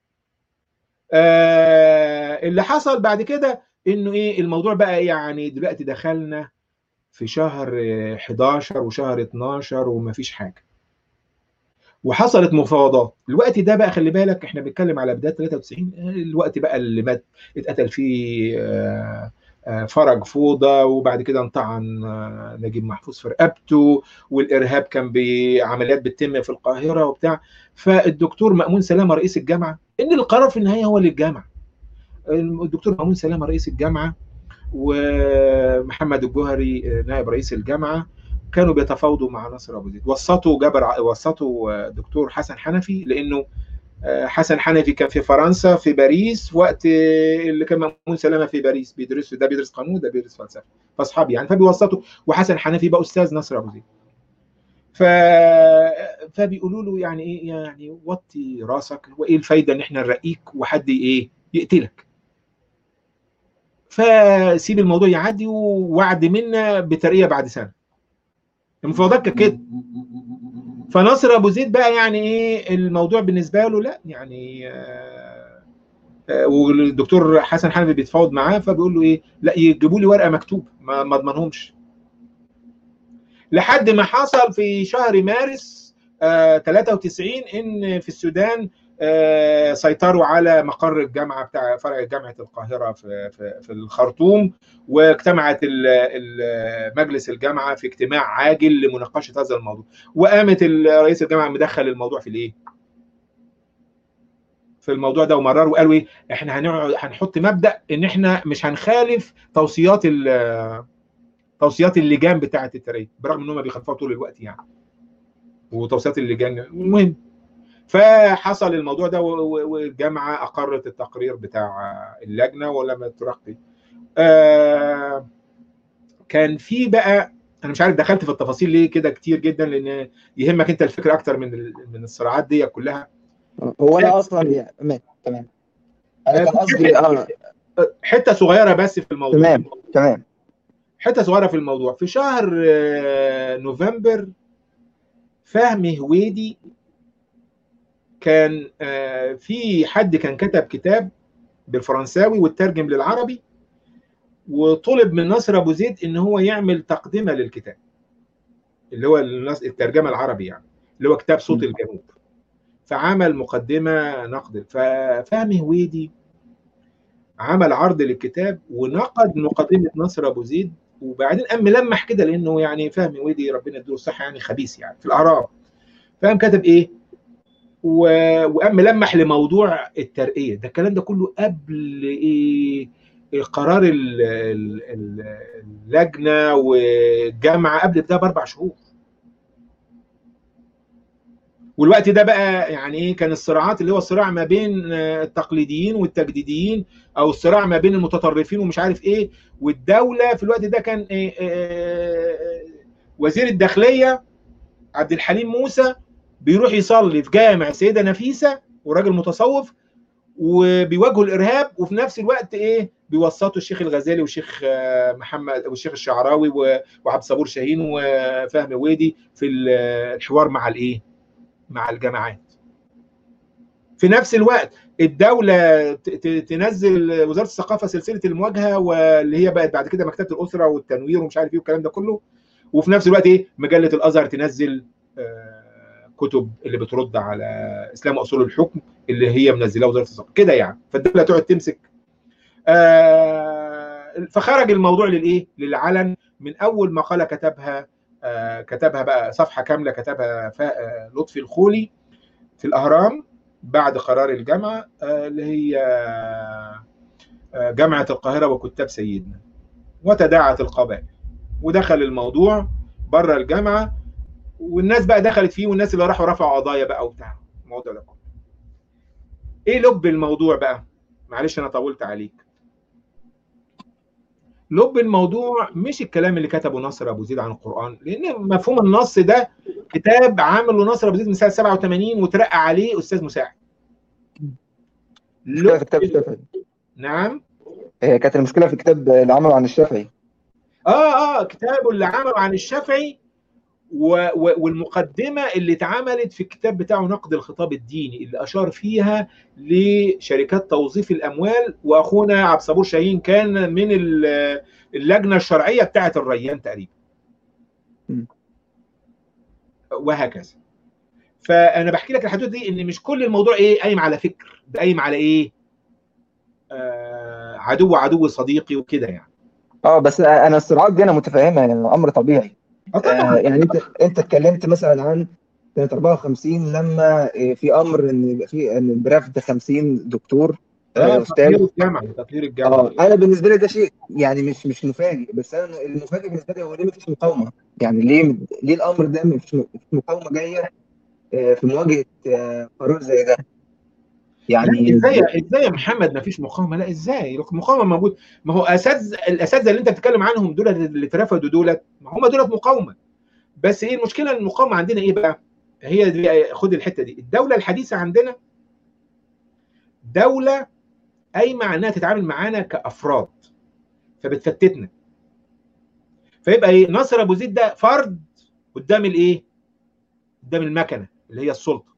آه اللي حصل بعد كده انه ايه الموضوع بقى يعني دلوقتي دخلنا في شهر 11 وشهر 12 ومفيش حاجه وحصلت مفاوضات الوقت ده بقى خلي بالك احنا بنتكلم على بدايه 93 الوقت بقى اللي مات اتقتل فيه فرج فوضى وبعد كده انطعن نجيب محفوظ في رقبته والارهاب كان بعمليات بتتم في القاهره وبتاع فالدكتور مامون سلامه رئيس الجامعه ان القرار في النهايه هو للجامعه الدكتور مامون سلامه رئيس الجامعه ومحمد الجوهري نائب رئيس الجامعه كانوا بيتفاوضوا مع ناصر ابو زيد وسطوا جبر وسطوا دكتور حسن حنفي لانه حسن حنفي كان في فرنسا في باريس وقت اللي كان مأمون سلامه في باريس بيدرس ده بيدرس قانون ده بيدرس فلسفه فاصحاب يعني فبيوسطوا وحسن حنفي بقى استاذ نصر ابو زيد ف فبيقولوا له يعني ايه يعني وطي راسك وايه الفايده ان احنا نرقيك وحد ايه يقتلك فسيب الموضوع يعدي ووعد منا بترقيه بعد سنه المفاوضات كانت كده فناصر ابو زيد بقى يعني ايه الموضوع بالنسبه له لا يعني آه آه والدكتور حسن حنفي بيتفاوض معاه فبيقول له ايه لا يجيبوا لي ورقه مكتوب ما ما اضمنهمش لحد ما حصل في شهر مارس آه 93 ان في السودان آه سيطروا على مقر الجامعه بتاع فرع جامعه القاهره في في, في الخرطوم واجتمعت مجلس الجامعه في اجتماع عاجل لمناقشه هذا الموضوع وقامت رئيس الجامعه مدخل الموضوع في الايه؟ في الموضوع ده ومرروا وقالوا ايه؟ احنا هنقعد هنحط مبدا ان احنا مش هنخالف توصيات توصيات اللجان بتاعه الترقيه برغم ان هم بيخالفوها طول الوقت يعني وتوصيات اللجان المهم فحصل الموضوع ده والجامعه اقرت التقرير بتاع اللجنه ولم ترقي آه كان في بقى انا مش عارف دخلت في التفاصيل ليه كده كتير جدا لان يهمك انت الفكره اكتر من من الصراعات دي كلها هو انا اصلا يعني ماشي تمام انا كان قصدي اه حته صغيره بس في الموضوع تمام تمام حته صغيره في الموضوع في شهر آه، نوفمبر فهمي هويدي كان آه، في حد كان كتب كتاب بالفرنساوي وترجم للعربي وطلب من ناصر ابو زيد ان هو يعمل تقدمه للكتاب اللي هو الناس- الترجمه العربي يعني اللي هو كتاب صوت م. الجنوب فعمل مقدمه نقد ففهمي هويدي عمل عرض للكتاب ونقد مقدمه ناصر ابو زيد وبعدين قام ملمح كده لانه يعني فهمي هويدي ربنا يديله الصحه يعني خبيث يعني في الاعراب فقام كتب ايه و- وقام ملمح لموضوع الترقيه ده الكلام ده كله قبل ايه قرار ال- ال- ال- اللجنه والجامعه قبل ده باربع شهور والوقت ده بقى يعني ايه كان الصراعات اللي هو الصراع ما بين آه، التقليديين والتجديديين او الصراع ما بين المتطرفين ومش عارف ايه والدوله في الوقت ده كان إيه آه، وزير الداخليه عبد الحليم موسى بيروح يصلي في جامع سيده نفيسه وراجل متصوف وبيواجهوا الارهاب وفي نفس الوقت ايه بيوسطوا الشيخ الغزالي والشيخ آه، محمد والشيخ الشعراوي و- وعبد صبور شاهين وفهمي ويدي في ال- الحوار مع الايه مع الجماعات في نفس الوقت الدولة ت- ت- تنزل وزارة الثقافة سلسلة المواجهة واللي هي بقت بعد كده مكتبة الأسرة والتنوير ومش عارف ايه والكلام ده كله وفي نفس الوقت ايه مجلة الأزهر تنزل آه، كتب اللي بترد على إسلام وأصول الحكم اللي هي منزلاه وزارة الثقافة كده يعني فالدولة تقعد تمسك آه، فخرج الموضوع للايه؟ للعلن من اول مقاله كتبها آه، كتبها بقى صفحه كامله كتبها فا- آه، لطفي الخولي في الاهرام بعد قرار الجامعه آه، اللي هي آه، جامعه القاهره وكتاب سيدنا وتداعت القبائل ودخل الموضوع بره الجامعه والناس بقى دخلت فيه والناس اللي راحوا رفعوا قضايا بقى وبتاع الموضوع ده كله. ايه لب الموضوع بقى؟ معلش انا طولت عليك. لب الموضوع مش الكلام اللي كتبه ناصر ابو زيد عن القران لان مفهوم النص ده كتاب عامله ناصر ابو زيد من سنه 87 وترقى عليه استاذ مساعد. المشكله في لب كتاب الشافعي نعم هي كانت المشكله في كتاب اللي عمله عن الشافعي اه اه كتابه اللي عمله عن الشافعي و و والمقدمه اللي اتعملت في الكتاب بتاعه نقد الخطاب الديني اللي اشار فيها لشركات توظيف الاموال واخونا عبد الصبور شاهين كان من ال- اللجنه الشرعيه بتاعه الريان تقريبا م. وهكذا فانا بحكي لك الحدود دي ان مش كل الموضوع ايه قايم على فكر ده قايم على ايه آه عدو عدو صديقي وكده يعني اه بس انا الصراعات دي انا متفاهمها يعني امر طبيعي اه آه طبعا يعني انت انت اتكلمت مثلا عن سنه 54 لما آه، في امر ان يبقى في ان برفد 50 دكتور آه، اه استاذ تطهير الجامعه تطهير الجامعه اه انا بالنسبه لي ده شيء يعني مش مش مفاجئ بس انا المفاجئ بالنسبه لي هو ليه مفيش مقاومه يعني ليه ليه الامر ده مفيش مفيش مقاومه جايه آه، في مواجهه آه، قرار زي ده لا يعني ازاي ازاي يا محمد ما فيش مقاومه لا ازاي المقاومه موجود ما هو اساتذه الاساتذه اللي انت بتتكلم عنهم دول اللي اترفضوا دولت ما هم دولت مقاومه بس ايه المشكله المقاومه عندنا ايه بقى هي دي خد الحته دي الدوله الحديثه عندنا دوله قايمه على انها تتعامل معانا كافراد فبتفتتنا فيبقى ايه ناصر ابو زيد ده فرد قدام الايه قدام المكنه اللي هي السلطه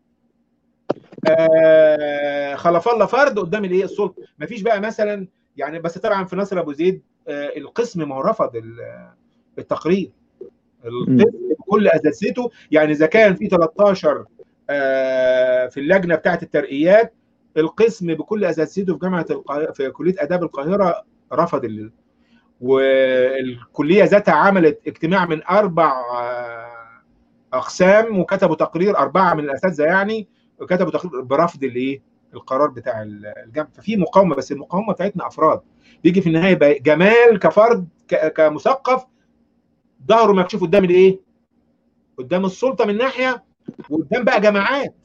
آه خلف الله فرد قدام الايه السلطه مفيش بقى مثلا يعني بس طبعا في ناصر ابو زيد آه القسم ما هو رفض ال- التقرير القسم بكل اساسيته يعني اذا كان في 13 آه في اللجنه بتاعه الترقيات القسم بكل اساسيته في جامعه القاهره في كليه اداب القاهره رفض ال... والكليه ذاتها عملت اجتماع من اربع آه، اقسام وكتبوا تقرير اربعه من الاساتذه يعني وكتبوا تقرير برفض الايه القرار بتاع الجامعه ففي مقاومه بس المقاومه بتاعتنا افراد بيجي في النهايه بقى جمال كفرد ك- كمثقف ظهره مكشوف قدام الايه قدام السلطه من ناحيه وقدام بقى جماعات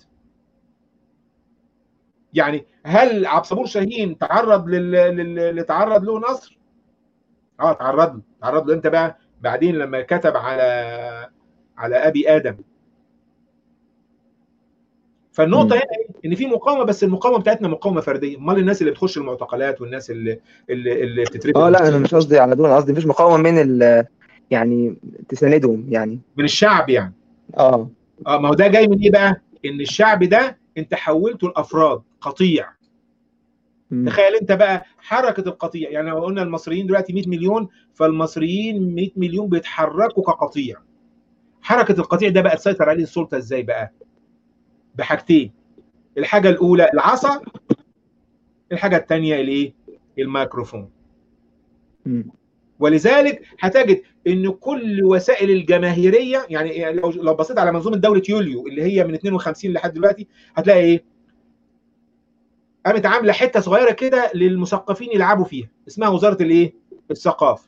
يعني هل عبد الصبور شاهين تعرض لل... لل... اللي تعرض له نصر؟ اه تعرض له تعرض له امتى بقى؟ بعدين لما كتب على على ابي ادم فالنقطه مم. هنا إيه؟ ان في مقاومه بس المقاومه بتاعتنا مقاومه فرديه امال الناس اللي بتخش المعتقلات والناس اللي اللي, اللي بتترفد اه لا انا مش قصدي على دول أنا قصدي مفيش مقاومه من ال يعني تساندهم يعني من الشعب يعني اه اه ما هو ده جاي من ايه بقى ان الشعب ده انت حولته لافراد قطيع مم. تخيل انت بقى حركه القطيع يعني لو قلنا المصريين دلوقتي 100 مليون فالمصريين 100 مليون بيتحركوا كقطيع حركه القطيع ده بقى تسيطر عليه السلطه ازاي بقى بحاجتين الحاجه الاولى العصا الحاجه الثانيه الايه الميكروفون مم. ولذلك هتجد ان كل وسائل الجماهيريه يعني يعني لو لو بصيت على منظومه دوله يوليو اللي هي من 52 لحد دلوقتي هتلاقي ايه؟ قامت عامله حته صغيره كده للمثقفين يلعبوا فيها اسمها وزاره الايه؟ الثقافه.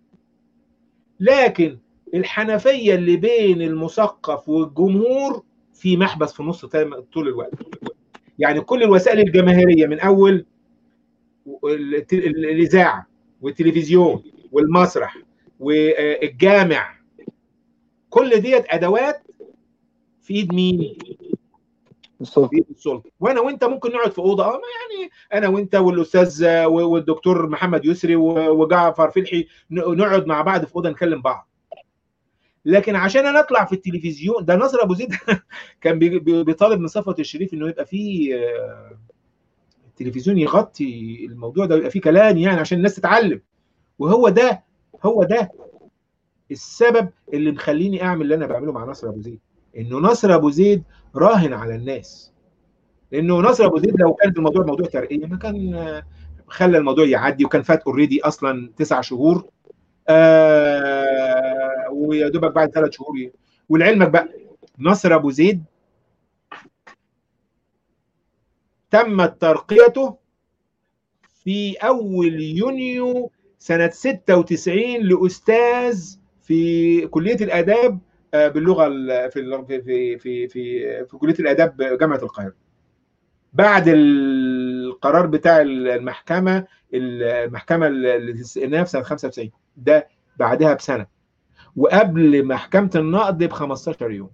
لكن الحنفيه اللي بين المثقف والجمهور في محبس في النص تام- طول الوقت. يعني كل الوسائل الجماهيريه من اول الت- الاذاعه والتلفزيون والمسرح والجامع كل ديت ادوات في ايد مين؟ الصوت في ايد السلطه وانا وانت ممكن نقعد في اوضه اه ما يعني انا وانت والاستاذ والدكتور محمد يسري وجعفر فلحي ن- نقعد مع بعض في اوضه نكلم بعض لكن عشان انا اطلع في التلفزيون ده ناصر ابو زيد كان بي- بي- بيطالب من صفوت الشريف انه يبقى فيه آه، التلفزيون يغطي الموضوع ده ويبقى فيه كلام يعني عشان الناس تتعلم وهو ده هو ده السبب اللي مخليني اعمل اللي انا بعمله مع ناصر ابو زيد انه ناصر ابو زيد راهن على الناس لانه ناصر ابو زيد لو كان الموضوع موضوع ترقيه ما كان آه، خلى الموضوع يعدي وكان فات اوريدي اصلا تسع شهور آه ويا دوبك بعد ثلاث شهور ي- ولعلمك بقى ناصر ابو زيد تمت ترقيته في اول يونيو سنه 96 لاستاذ في كليه الاداب آه، باللغه ال- في ال- في في في في, في كليه الاداب جامعه القاهره بعد القرار بتاع المحكمه المحكمه الاستئناف سنه 95 ده بعدها بسنه وقبل محكمه النقد ب 15 يوم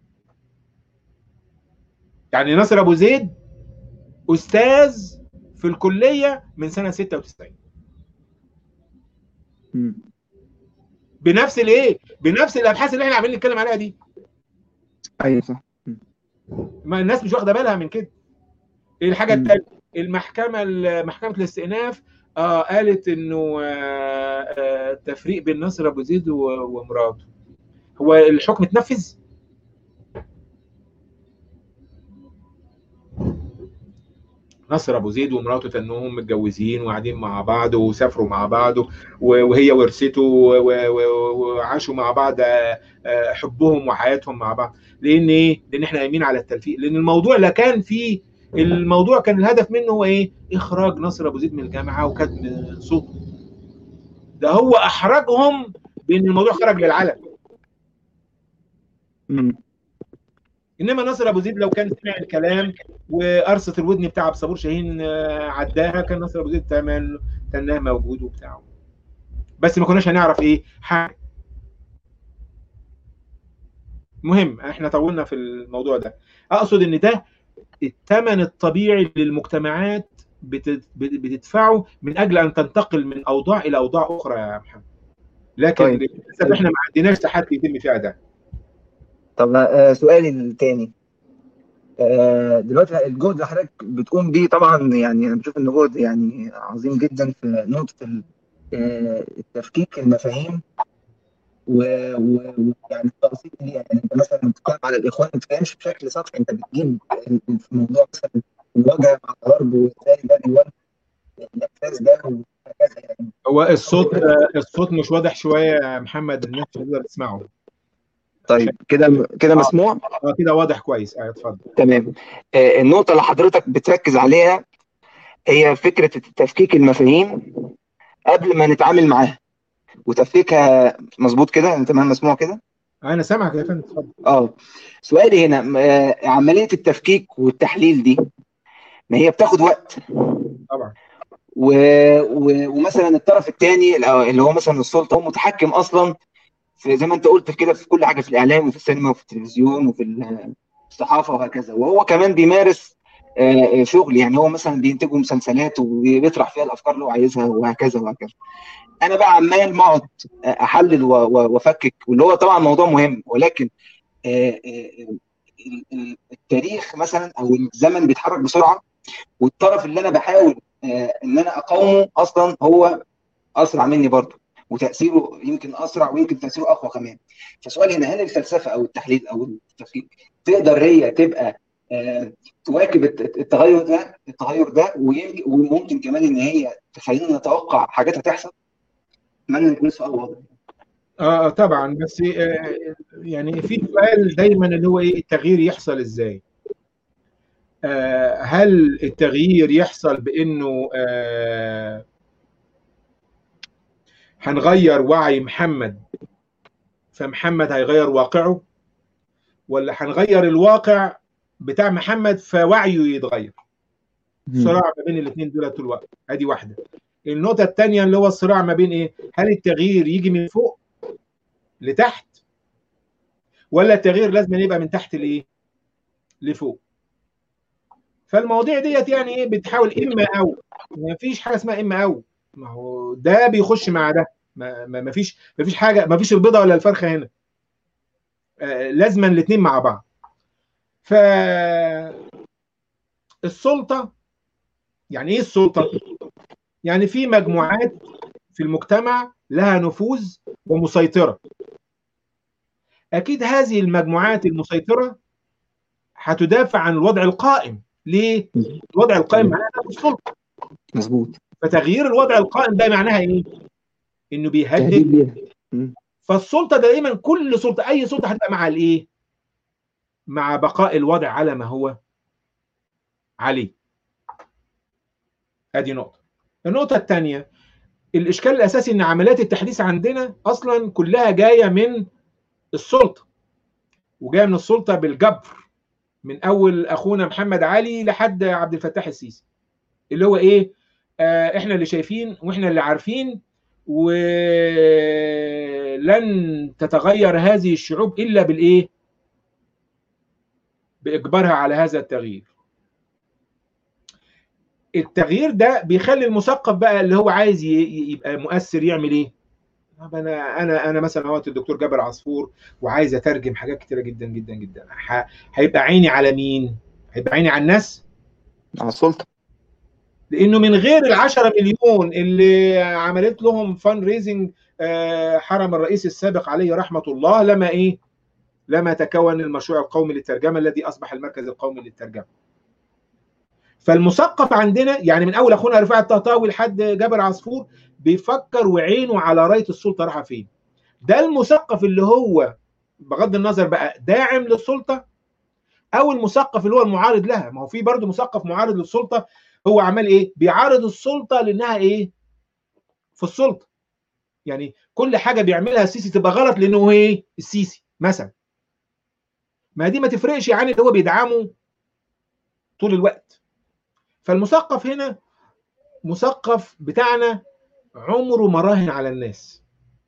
يعني ناصر ابو زيد استاذ في الكليه من سنه 96 مم. بنفس الايه بنفس الابحاث اللي احنا عمالين نتكلم عليها دي ايوه صح ما الناس مش واخده بالها من كده ايه الحاجه مم. الثالثه المحكمه محكمه الاستئناف آه قالت انه آه آه التفريق بين ناصر ابو زيد و- ومراته هو الحكم اتنفذ ناصر ابو زيد ومراته تنهم متجوزين وقاعدين مع بعض وسافروا مع بعض و- وهي ورثته و- و- وعاشوا مع بعض آه، آه، حبهم وحياتهم مع بعض لان ايه؟ لان احنا قايمين على التلفيق لان الموضوع لا كان فيه الموضوع كان الهدف منه هو ايه؟ اخراج ناصر ابو زيد من الجامعه وكتم صوته ده هو احرجهم بان الموضوع خرج للعلن مم. انما ناصر ابو زيد لو كان سمع الكلام وقرصه الودن بتاع عبد الصبور شاهين آه، عداها كان ناصر ابو زيد تمام تناه موجود وبتاعه بس ما كناش هنعرف ايه حاجه مهم احنا طولنا في الموضوع ده اقصد ان ده الثمن الطبيعي للمجتمعات بت- بتدفعه من اجل ان تنتقل من اوضاع الى اوضاع اخرى يا محمد لكن طيب. للاسف احنا ما عندناش ساحات يتم فيها ده طب آه، سؤالي التاني آه، دلوقتي الجهد اللي حضرتك بتقوم بيه طبعا يعني انا بشوف انه جهد يعني عظيم جدا في نقطه ال- آه، التفكيك المفاهيم و- و- ويعني التقسيط دي يعني انت مثلا لما بتتكلم على الاخوان ما بتتكلمش بشكل سطحي انت بتجيب ال- ال- في موضوع مثلا المواجهه مع الغرب وازاي ده بيولد الاحساس ده وهكذا يعني هو الصوت الصوت مش واضح شويه يا محمد الناس مش تقدر تسمعه طيب كده كده مسموع اه كده واضح كويس اه اتفضل تمام آه، النقطة اللي حضرتك بتركز عليها هي فكرة تفكيك المفاهيم قبل ما نتعامل معاها وتفكيكها مظبوط كده انت تمام مسموع كده انا سامعك يا فندم اتفضل اه سؤالي هنا آه، عملية التفكيك والتحليل دي ما هي بتاخد وقت طبعا و... و... ومثلا الطرف الثاني اللي هو مثلا السلطة هو متحكم اصلا في زي ما انت قلت كده في كل حاجة في الاعلام وفي السينما وفي التلفزيون وفي ال... الصحافه وهكذا وهو كمان بيمارس شغل يعني هو مثلا بينتجوا مسلسلات وبيطرح فيها الافكار اللي هو عايزها وهكذا وهكذا انا بقى عمال بقعد احلل وافكك واللي هو طبعا موضوع مهم ولكن التاريخ مثلا او الزمن بيتحرك بسرعه والطرف اللي انا بحاول ان انا اقاومه اصلا هو اسرع مني برضه وتاثيره يمكن اسرع ويمكن تاثيره اقوى كمان فسؤالي هنا هل الفلسفه او التحليل او التفكير تقدر هي تبقى تواكب التغير ده التغير ده وممكن كمان ان هي تخلينا نتوقع حاجات هتحصل اتمنى يكون السؤال واضح اه طبعا بس آه يعني في سؤال دايما اللي هو ايه التغيير يحصل ازاي؟ آه هل التغيير يحصل بانه آه هنغير وعي محمد فمحمد هيغير واقعه ولا هنغير الواقع بتاع محمد فوعيه يتغير صراع ما بين الاثنين دول طول الوقت ادي واحده النقطه الثانيه اللي هو الصراع ما بين ايه هل التغيير يجي من فوق لتحت ولا التغيير لازم يبقى من تحت لايه لفوق فالمواضيع ديت يعني ايه بتحاول اما او ما فيش حاجه اسمها اما او ما هو ده بيخش مع ده ما, ما فيش ما فيش حاجه ما فيش البيضه ولا الفرخه هنا آه لازما الاثنين مع بعض ف السلطه يعني ايه السلطه يعني في مجموعات في المجتمع لها نفوذ ومسيطره اكيد هذه المجموعات المسيطره هتدافع عن الوضع القائم ليه الوضع القائم معناه السلطه مظبوط فتغيير الوضع القائم ده معناها ايه انه بيهدد فالسلطه دائما كل سلطه اي سلطه هتبقى مع الايه مع بقاء الوضع على ما هو عليه ادي نقطه النقطه الثانيه الاشكال الاساسي ان عمليات التحديث عندنا اصلا كلها جايه من السلطه وجايه من السلطه بالجبر من اول اخونا محمد علي لحد عبد الفتاح السيسي اللي هو ايه آه احنا اللي شايفين واحنا اللي عارفين ولن تتغير هذه الشعوب الا بالايه باجبارها على هذا التغيير التغيير ده بيخلي المثقف بقى اللي هو عايز يبقى مؤثر يعمل ايه انا انا انا مثلا اهوت الدكتور جابر عصفور وعايز اترجم حاجات كتيره جدا جدا جدا هيبقى عيني على مين هيبقى عيني على الناس على السلطه لانه من غير ال 10 مليون اللي عملت لهم فان ريزنج حرم الرئيس السابق عليه رحمه الله لما ايه لما تكون المشروع القومي للترجمه الذي اصبح المركز القومي للترجمه فالمثقف عندنا يعني من اول اخونا رفاعي الطهطاوي لحد جابر عصفور بيفكر وعينه على رايه السلطه رايحه فين ده المثقف اللي هو بغض النظر بقى داعم للسلطه او المثقف اللي هو المعارض لها ما هو في برضه مثقف معارض للسلطه هو عمال ايه بيعارض السلطه لانها ايه في السلطه يعني كل حاجه بيعملها السيسي تبقى غلط لانه هو ايه السيسي مثلا ما دي ما تفرقش عن اللي هو بيدعمه طول الوقت فالمثقف هنا مثقف بتاعنا عمره ما راهن على الناس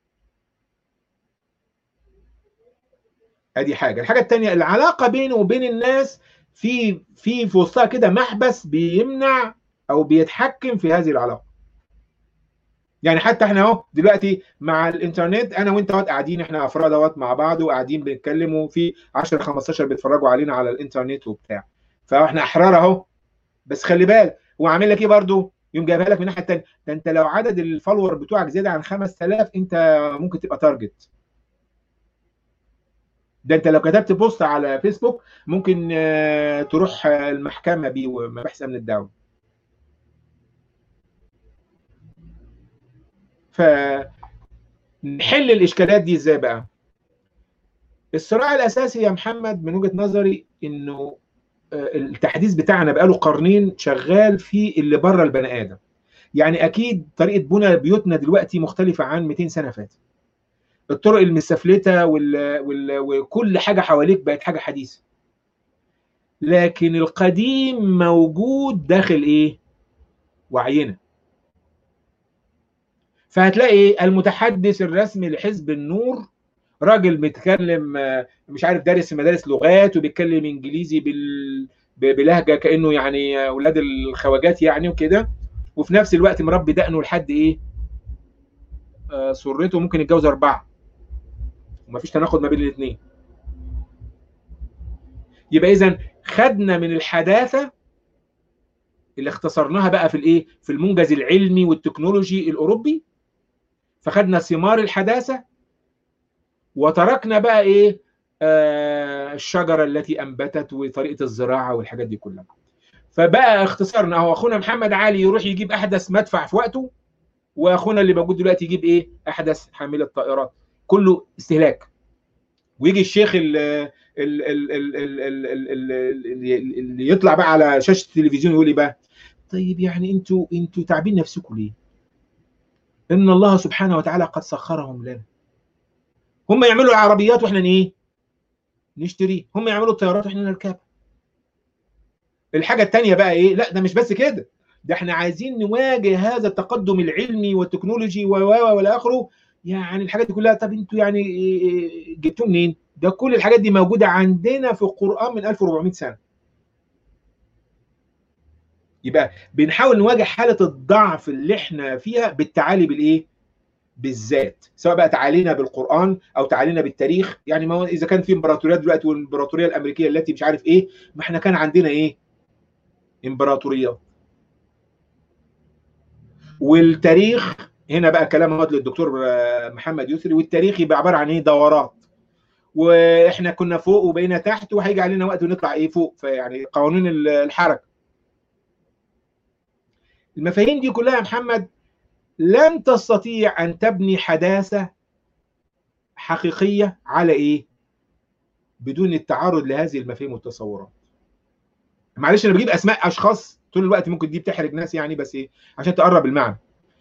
ادي حاجه الحاجه الثانيه العلاقه بينه وبين الناس في في في وسطها كده محبس بيمنع او بيتحكم في هذه العلاقه يعني حتى احنا اهو دلوقتي مع الانترنت انا وانت اهوت قاعدين احنا افراد اهوت مع بعض وقاعدين بنتكلم وفي 10 15 بيتفرجوا علينا على الانترنت وبتاع فاحنا احرار اهو بس خلي بالك هو عامل لك ايه برضه يوم جايبها لك من الناحيه الثانيه ده انت لو عدد الفولور بتوعك زياده عن 5000 انت ممكن تبقى تارجت ده انت لو كتبت بوست على فيسبوك ممكن تروح المحكمه بيه ومباحث امن الدوله فنحل الاشكالات دي ازاي بقى الصراع الاساسي يا محمد من وجهه نظري انه التحديث بتاعنا بقاله قرنين شغال في اللي بره البني ادم يعني اكيد طريقه بنى بيوتنا دلوقتي مختلفه عن 200 سنه فاتت الطرق المستفلته وال... وال... وكل حاجه حواليك بقت حاجه حديثه لكن القديم موجود داخل ايه وعينا فهتلاقي المتحدث الرسمي لحزب النور راجل بيتكلم مش عارف دارس في مدارس لغات وبيتكلم انجليزي بال بلهجه كانه يعني اولاد الخواجات يعني وكده وفي نفس الوقت مربي دقنه لحد ايه آه سرته ممكن يتجوز اربعه ومفيش تناقض ما بين الاثنين يبقى اذا خدنا من الحداثه اللي اختصرناها بقى في الايه في المنجز العلمي والتكنولوجي الاوروبي فخدنا ثمار الحداثه وتركنا بقى ايه آه الشجره التي انبتت وطريقه الزراعه والحاجات دي كلها فبقى اختصارنا اهو اخونا محمد علي يروح يجيب احدث مدفع في وقته واخونا اللي موجود دلوقتي يجيب ايه احدث حامله طائرات كله استهلاك ويجي الشيخ اللي, اللي يطلع بقى على شاشه التلفزيون يقول لي بقى طيب يعني انتوا انتوا تعبين نفسكم ليه؟ ان الله سبحانه وتعالى قد سخرهم لنا هم يعملوا العربيات واحنا ايه؟ نشتري هم يعملوا الطيارات واحنا نركبها الحاجه الثانيه بقى ايه؟ لا ده مش بس كده ده احنا عايزين نواجه هذا التقدم العلمي والتكنولوجي و والى اخره يعني الحاجات دي كلها طب انتوا يعني جبتوه منين؟ ده كل الحاجات دي موجوده عندنا في القران من 1400 سنه. يبقى بنحاول نواجه حاله الضعف اللي احنا فيها بالتعالي بالايه؟ بالذات سواء بقى تعالينا بالقران او تعالينا بالتاريخ يعني ما اذا كان في امبراطوريات دلوقتي والامبراطوريه الامريكيه التي مش عارف ايه ما احنا كان عندنا ايه؟ امبراطوريات. والتاريخ هنا بقى كلام اهوت للدكتور محمد يسري والتاريخ يبقى عباره عن ايه دورات واحنا كنا فوق وبقينا تحت وهيجي علينا وقت ونطلع ايه فوق فيعني قوانين الحركه المفاهيم دي كلها يا محمد لن تستطيع ان تبني حداثه حقيقيه على ايه بدون التعرض لهذه المفاهيم والتصورات معلش انا بجيب اسماء اشخاص طول الوقت ممكن دي بتحرج ناس يعني بس ايه عشان تقرب المعنى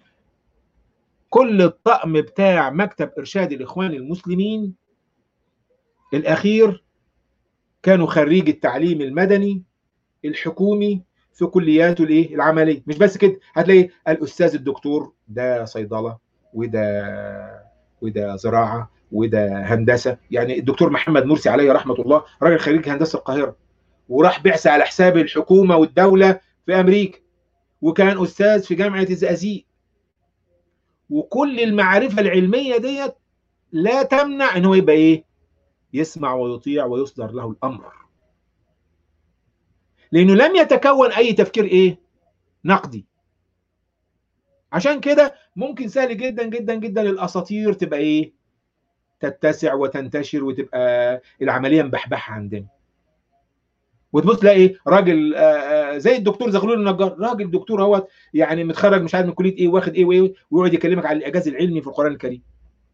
كل الطقم بتاع مكتب ارشاد الاخوان المسلمين الاخير كانوا خريج التعليم المدني الحكومي في كلياته الايه العمليه مش بس كده هتلاقي الاستاذ الدكتور ده صيدله وده وده زراعه وده هندسه يعني الدكتور محمد مرسي عليه رحمه الله راجل خريج هندسه القاهره وراح بعثه على حساب الحكومه والدوله في امريكا وكان استاذ في جامعه الزقازيق وكل المعرفه العلميه ديت لا تمنع ان هو يبقى ايه يسمع ويطيع ويصدر له الامر لانه لم يتكون اي تفكير ايه نقدي عشان كده ممكن سهل جدا جدا جدا الاساطير تبقى ايه تتسع وتنتشر وتبقى العمليه مبحبحه عندنا وتبص تلاقي راجل زي الدكتور زغلول النجار راجل دكتور اهوت يعني متخرج مش عارف من كليه ايه واخد ايه وايه ويقعد يكلمك على الاعجاز العلمي في القران الكريم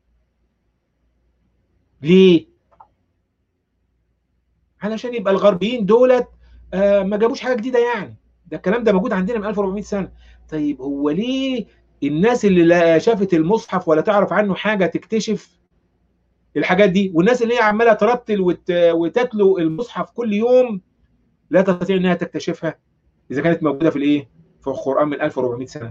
ليه علشان يبقى الغربيين دولت ما جابوش حاجه جديده يعني ده الكلام ده موجود عندنا من 1400 سنه طيب هو ليه الناس اللي لا شافت المصحف ولا تعرف عنه حاجه تكتشف الحاجات دي والناس اللي هي عماله ترتل وت... وتتلو المصحف كل يوم لا تستطيع انها تكتشفها اذا كانت موجوده في الايه في القران من 1400 سنه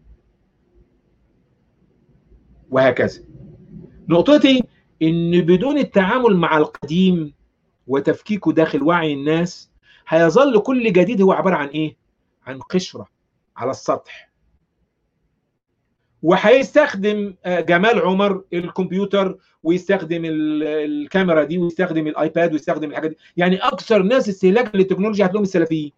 وهكذا نقطتي ان بدون التعامل مع القديم وتفكيكه داخل وعي الناس هيظل كل جديد هو عباره عن ايه عن قشره على السطح وهيستخدم جمال عمر الكمبيوتر ويستخدم الكاميرا دي ويستخدم الايباد ويستخدم الحاجات دي يعني اكثر ناس استهلاكا للتكنولوجيا هتلاقيهم السلفيين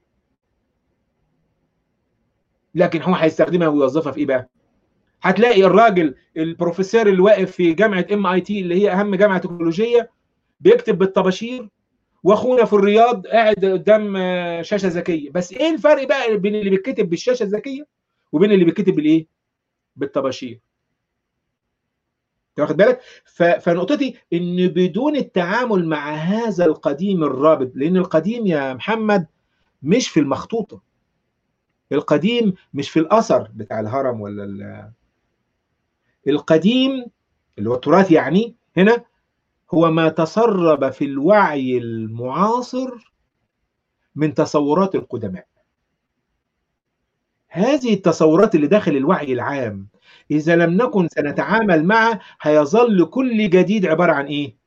لكن هو هيستخدمها ويوظفها في ايه بقى هتلاقي الراجل البروفيسور اللي واقف في جامعه ام اي تي اللي هي اهم جامعه تكنولوجيه بيكتب بالطباشير واخونا في الرياض قاعد قدام شاشه ذكيه بس ايه الفرق بقى بين اللي بيتكتب بالشاشه الذكيه وبين اللي بيتكتب بالايه بالطباشير واخد بالك فنقطتي ان بدون التعامل مع هذا القديم الرابط لان القديم يا محمد مش في المخطوطه القديم مش في الاثر بتاع الهرم ولا القديم اللي هو التراث يعني هنا هو ما تسرب في الوعي المعاصر من تصورات القدماء هذه التصورات اللي داخل الوعي العام اذا لم نكن سنتعامل معها هيظل كل جديد عباره عن ايه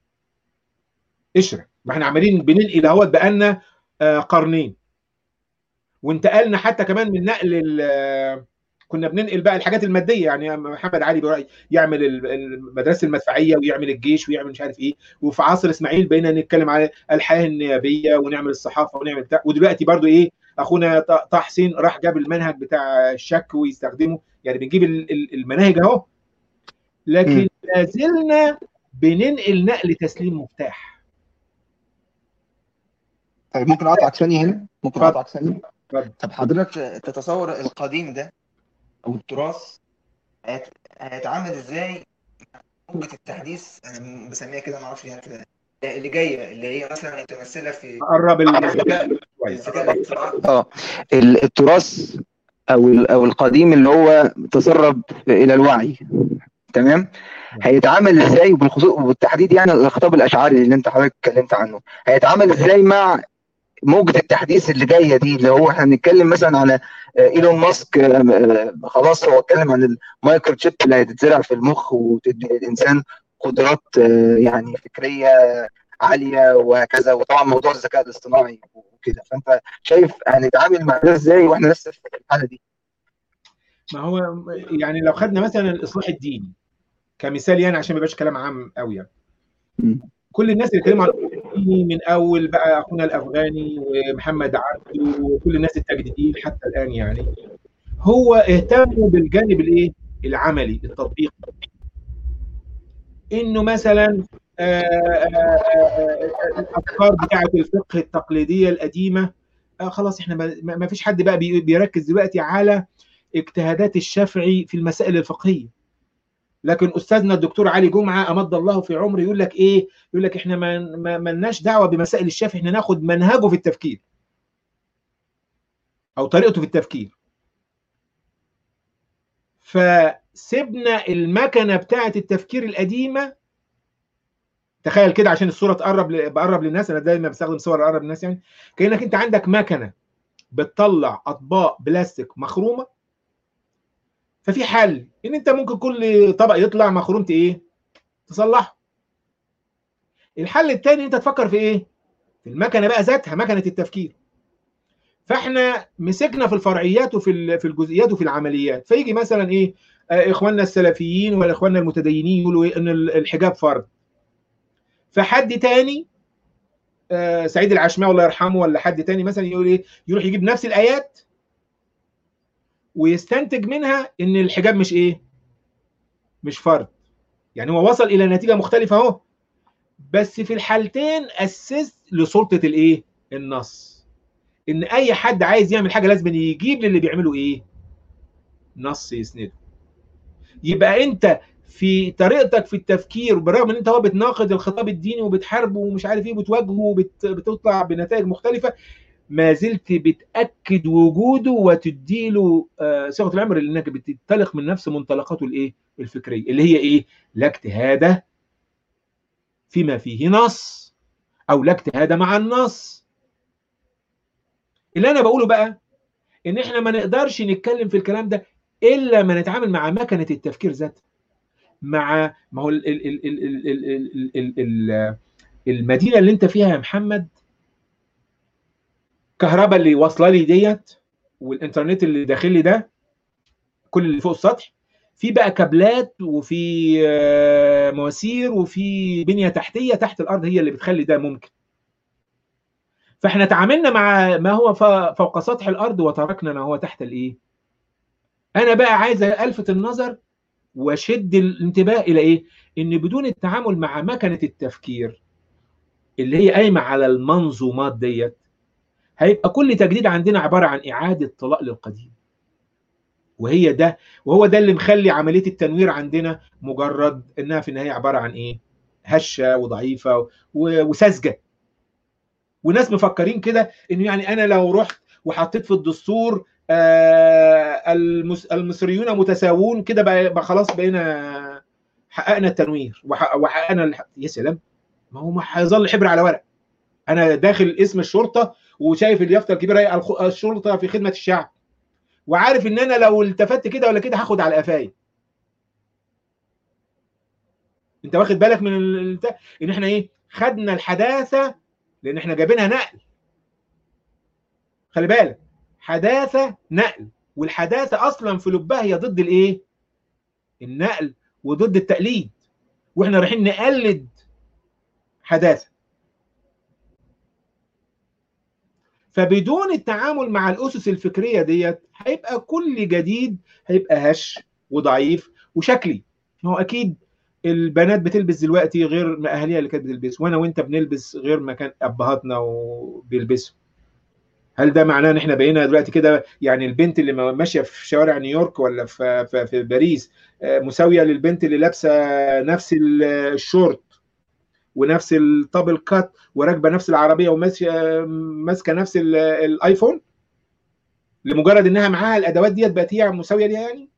قشره ما احنا عمالين بننقل اهوت بقالنا آه قرنين وانتقلنا حتى كمان من نقل كنا بننقل بقى الحاجات الماديه يعني محمد علي يعمل المدرسه المدفعيه ويعمل الجيش ويعمل مش عارف ايه وفي عصر اسماعيل بقينا نتكلم على الحياه النيابيه ونعمل الصحافه ونعمل بتاع ودلوقتي برضو ايه اخونا طه حسين راح جاب المنهج بتاع الشك ويستخدمه يعني بنجيب المناهج اهو لكن لا زلنا بننقل نقل تسليم مفتاح طيب ممكن اقطعك ثانيه هنا ممكن اقطعك ثانيه طب حضرتك تتصور القديم ده او التراث هيتعامل ازاي موجة التحديث انا بسميها كده ما اعرفش يعني كده اللي جايه اللي هي مثلا متمثله في قرب الذكاء اه التراث او او القديم اللي هو تسرب الى الوعي تمام هيتعامل ازاي بالخصوص وبالتحديد يعني الخطاب الاشعري اللي انت حضرتك اتكلمت عنه هيتعامل ازاي مع موجة التحديث اللي جايه دي اللي هو احنا بنتكلم مثلا على ايلون ماسك خلاص هو اتكلم عن المايكرو تشيب اللي هتتزرع في المخ وتدي للانسان قدرات يعني فكريه عاليه وهكذا وطبعا موضوع الذكاء الاصطناعي وكده فانت شايف هنتعامل مع ده ازاي واحنا لسه في الحاله دي؟ ما هو يعني لو خدنا مثلا الاصلاح الديني كمثال يعني عشان ما يبقاش كلام عام قوي يعني كل الناس اللي اتكلموا عن من اول بقى اخونا الافغاني ومحمد عبده وكل الناس التجديديين حتى الان يعني هو اهتموا بالجانب الايه؟ العملي التطبيقي انه مثلا الافكار بتاعه الفقه التقليديه القديمه خلاص احنا ما فيش حد بقى بيركز دلوقتي على اجتهادات الشافعي في المسائل الفقهيه لكن استاذنا الدكتور علي جمعه امد الله في عمره يقول لك ايه يقول لك احنا ما ملناش دعوه بمسائل الشافعي احنا ناخد منهجه في التفكير او طريقته في التفكير فسيبنا المكنه بتاعه التفكير القديمه تخيل كده عشان الصوره تقرب بقرب للناس انا دايما بستخدم صور اقرب للناس يعني كانك انت عندك مكنه بتطلع اطباق بلاستيك مخرومه ففي حل ان انت ممكن كل طبق يطلع مخروم ايه تصلحه الحل الثاني انت تفكر في ايه في المكنه بقى ذاتها مكنه التفكير فاحنا مسكنا في الفرعيات وفي في الجزئيات وفي العمليات فيجي مثلا ايه آه اخواننا السلفيين ولا اخواننا المتدينين يقولوا ايه ان الحجاب فرض فحد تاني آه سعيد العشماوي الله يرحمه ولا حد تاني مثلا يقول ايه يروح يجيب نفس الايات ويستنتج منها ان الحجاب مش ايه مش فرض يعني هو وصل الى نتيجه مختلفه اهو بس في الحالتين اسست لسلطه الايه النص ان اي حد عايز يعمل حاجه لازم يجيب للي بيعمله ايه نص يسنده يبقى انت في طريقتك في التفكير بالرغم ان انت هو بتناقض الخطاب الديني وبتحاربه ومش عارف ايه وبتواجهه وبتطلع بنتائج مختلفه ما زلت بتاكد وجوده وتدي له صيغه الامر لانك بتنطلق من نفس منطلقاته الايه الفكريه اللي هي ايه لا اجتهاد فيما فيه نص او لا اجتهاد مع النص اللي انا بقوله بقى ان احنا ما نقدرش نتكلم في الكلام ده الا ما نتعامل مع مكنه التفكير ذاتها مع ما هو ال ال ال ال ال ال ال المدينه اللي انت فيها يا محمد الكهرباء اللي واصله لي ديت والانترنت اللي داخل لي ده كل اللي فوق السطح في بقى كابلات وفي مواسير وفي بنيه تحتيه تحت الارض هي اللي بتخلي ده ممكن فاحنا تعاملنا مع ما هو فوق سطح الارض وتركنا ما هو تحت الايه انا بقى عايز الفت النظر واشد الانتباه الى ايه ان بدون التعامل مع مكنه التفكير اللي هي قايمه على المنظومات ديت هيبقى كل تجديد عندنا عباره عن اعاده طلاق للقديم وهي ده وهو ده اللي مخلي عمليه التنوير عندنا مجرد انها في النهايه عباره عن ايه هشه وضعيفه وساذجه وناس مفكرين كده انه يعني انا لو رحت وحطيت في الدستور آه المصريون متساوون كده بقى خلاص بقينا حققنا التنوير وحققنا الح... يا سلام ما هو هيظل حبر على ورق انا داخل اسم الشرطه وشايف اليافطه الكبيره الشرطه في خدمه الشعب وعارف ان انا لو التفت كده ولا كده هاخد على قفاي انت واخد بالك من ال... ان احنا ايه خدنا الحداثه لان احنا جايبينها نقل خلي بالك حداثه نقل والحداثه اصلا في لبها هي ضد الايه النقل وضد التقليد واحنا رايحين نقلد حداثه فبدون التعامل مع الاسس الفكريه ديت هيبقى كل جديد هيبقى هش وضعيف وشكلي هو اكيد البنات بتلبس دلوقتي غير ما اهاليها اللي كانت بتلبس وانا وانت بنلبس غير ما كان ابهاتنا وبيلبسوا هل ده معناه ان احنا بقينا دلوقتي كده يعني البنت اللي ماشيه في شوارع نيويورك ولا في في, في باريس مساويه للبنت اللي لابسه نفس الشورت ونفس الطابل كات وراكبه نفس العربيه وماشيه ماسكه نفس الايفون لمجرد انها معاها الادوات ديت بقت هي مساويه ليها يعني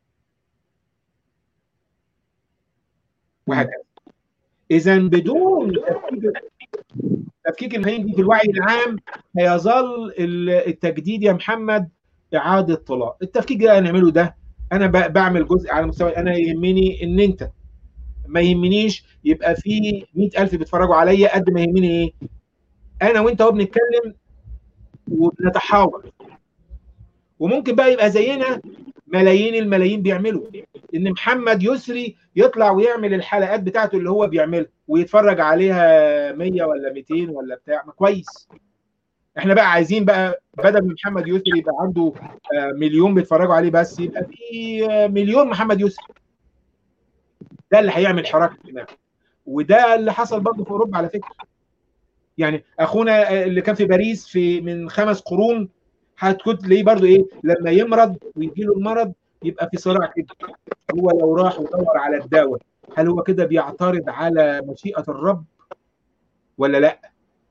وهكذا اذا بدون تفكيك المفاهيم دي في الوعي العام هيظل التجديد يا محمد اعاده طلاء التفكيك ده نعمله ده انا بعمل جزء على مستوى انا يهمني ان انت ما يهمنيش يبقى في 100000 بيتفرجوا عليا قد ما يهمني ايه انا وانت اهو بنتكلم وبنتحاور وممكن بقى يبقى زينا ملايين الملايين بيعملوا ان محمد يسري يطلع ويعمل الحلقات بتاعته اللي هو بيعملها ويتفرج عليها 100 ولا 200 ولا بتاع ما كويس احنا بقى عايزين بقى بدل من محمد يسري يبقى عنده مليون بيتفرجوا عليه بس يبقى في مليون محمد يسري ده اللي هيعمل حراك اجتماعي وده اللي حصل برضه في اوروبا على فكره يعني اخونا اللي كان في باريس في من خمس قرون هتكون تلاقيه برضه ايه لما يمرض ويجي له المرض يبقى في صراع كده هو لو راح ودور على الدواء هل هو كده بيعترض على مشيئه الرب ولا لا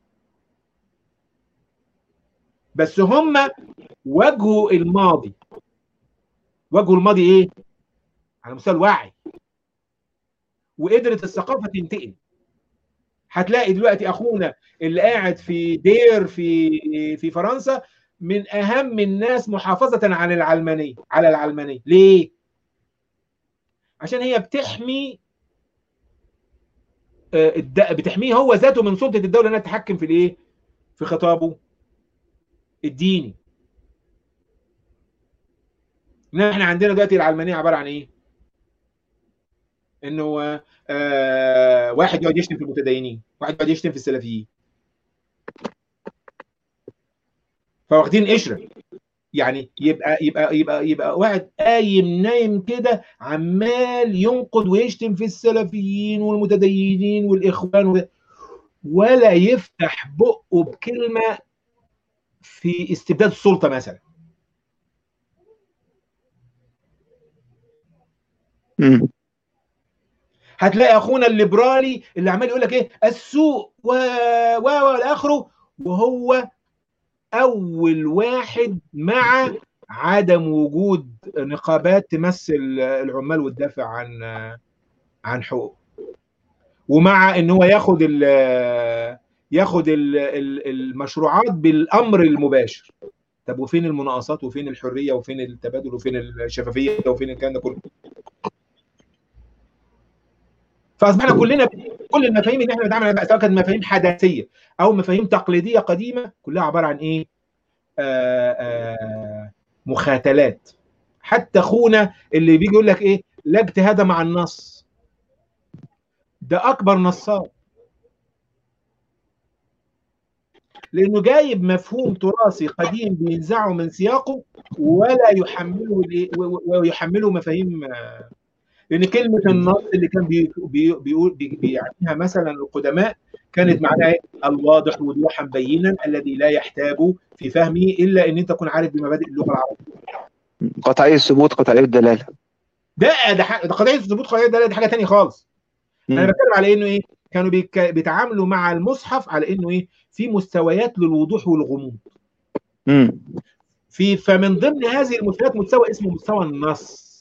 بس هم واجهوا الماضي واجهوا الماضي ايه على مستوى الوعي وقدرت الثقافه تنتقل هتلاقي دلوقتي اخونا اللي قاعد في دير في في فرنسا من اهم الناس محافظه عن العلمانيه على العلمانيه ليه عشان هي بتحمي بتحميه هو ذاته من سلطه الدوله انها تتحكم في الايه في خطابه الديني احنا عندنا دلوقتي العلمانيه عباره عن ايه انه آه واحد يقعد يشتم في المتدينين واحد يقعد يشتم في السلفيين فواخدين قشره يعني يبقى يبقى يبقى يبقى واحد قايم نايم كده عمال ينقد ويشتم في السلفيين والمتدينين والاخوان ولا يفتح بقه بكلمه في استبداد السلطه مثلا مم. هتلاقي اخونا الليبرالي اللي عمال يقول لك ايه السوق و و والى اخره وهو اول واحد مع عدم وجود نقابات تمثل العمال وتدافع عن عن حقوق ومع ان هو ياخد ال ياخد ال المشروعات بالامر المباشر طب وفين المناقصات وفين الحريه وفين التبادل وفين الشفافيه وفين الكلام ده كله فاصبحنا كلنا كل المفاهيم اللي احنا بنتعامل معاها سواء كانت مفاهيم حداثيه او مفاهيم تقليديه قديمه كلها عباره عن ايه؟ آآ آآ مخاتلات حتى اخونا اللي بيجي يقول لك ايه؟ لا اجتهاد مع النص ده اكبر نصاب لانه جايب مفهوم تراثي قديم بينزعه من سياقه ولا يحمله ويحمله مفاهيم لان كلمه النص اللي كان بيقول بيعنيها مثلا القدماء كانت معناها الواضح وضوحا بينا الذي لا يحتاج في فهمه الا ان انت تكون عارف بمبادئ اللغه العربيه. قطعي الثبوت قطعي الدلاله. ده ده ده قطعي الثبوت قطعي الدلاله دي حاجه ثانيه خالص. م. انا بتكلم على انه ايه؟ كانوا بيك... بيتعاملوا مع المصحف على انه ايه؟ في مستويات للوضوح والغموض. امم في فمن ضمن هذه المستويات مستوى اسمه مستوى النص.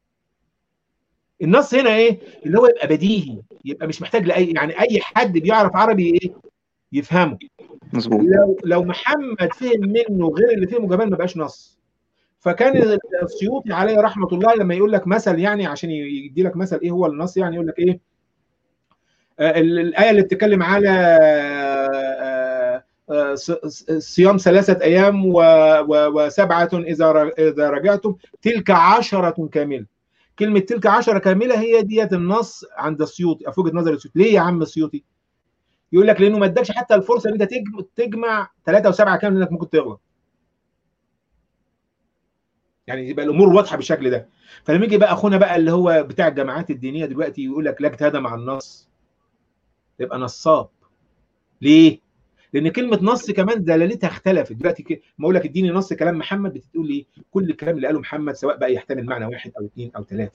النص هنا ايه اللي هو يبقى بديهي يبقى مش محتاج لاي يعني اي حد بيعرف عربي ايه يفهمه مظبوط لو لو محمد فهم منه غير اللي فهمه جمال ما بقاش نص فكان السيوطي عليه رحمه الله لما يقول لك مثل يعني عشان يدي لك مثل ايه هو النص يعني يقول لك ايه آه، ال- الايه اللي بتتكلم على آه، آه، ص- ص- صيام ثلاثه ايام و- و- وسبعه اذا ر- اذا رجعتم تلك عشره كامله كلمه تلك عشره كامله هي ديت النص عند السيوطي في وجهه نظر السيوطي ليه يا عم السيوطي يقول لك لانه ما ادكش حتى الفرصه ان انت تجم- تجمع ثلاثه وسبعه كامل انك ممكن تغلط يعني يبقى الامور واضحه بالشكل ده فلما يجي بقى اخونا بقى اللي هو بتاع الجامعات الدينيه دلوقتي يقول لك لا اجتهاد مع النص يبقى نصاب ليه؟ لان كلمه نص كمان دلالتها اختلفت دلوقتي ك- ما اقول لك اديني نص كلام محمد بتقول لي كل الكلام اللي قاله محمد سواء بقى يحتمل معنى واحد او اثنين او ثلاثه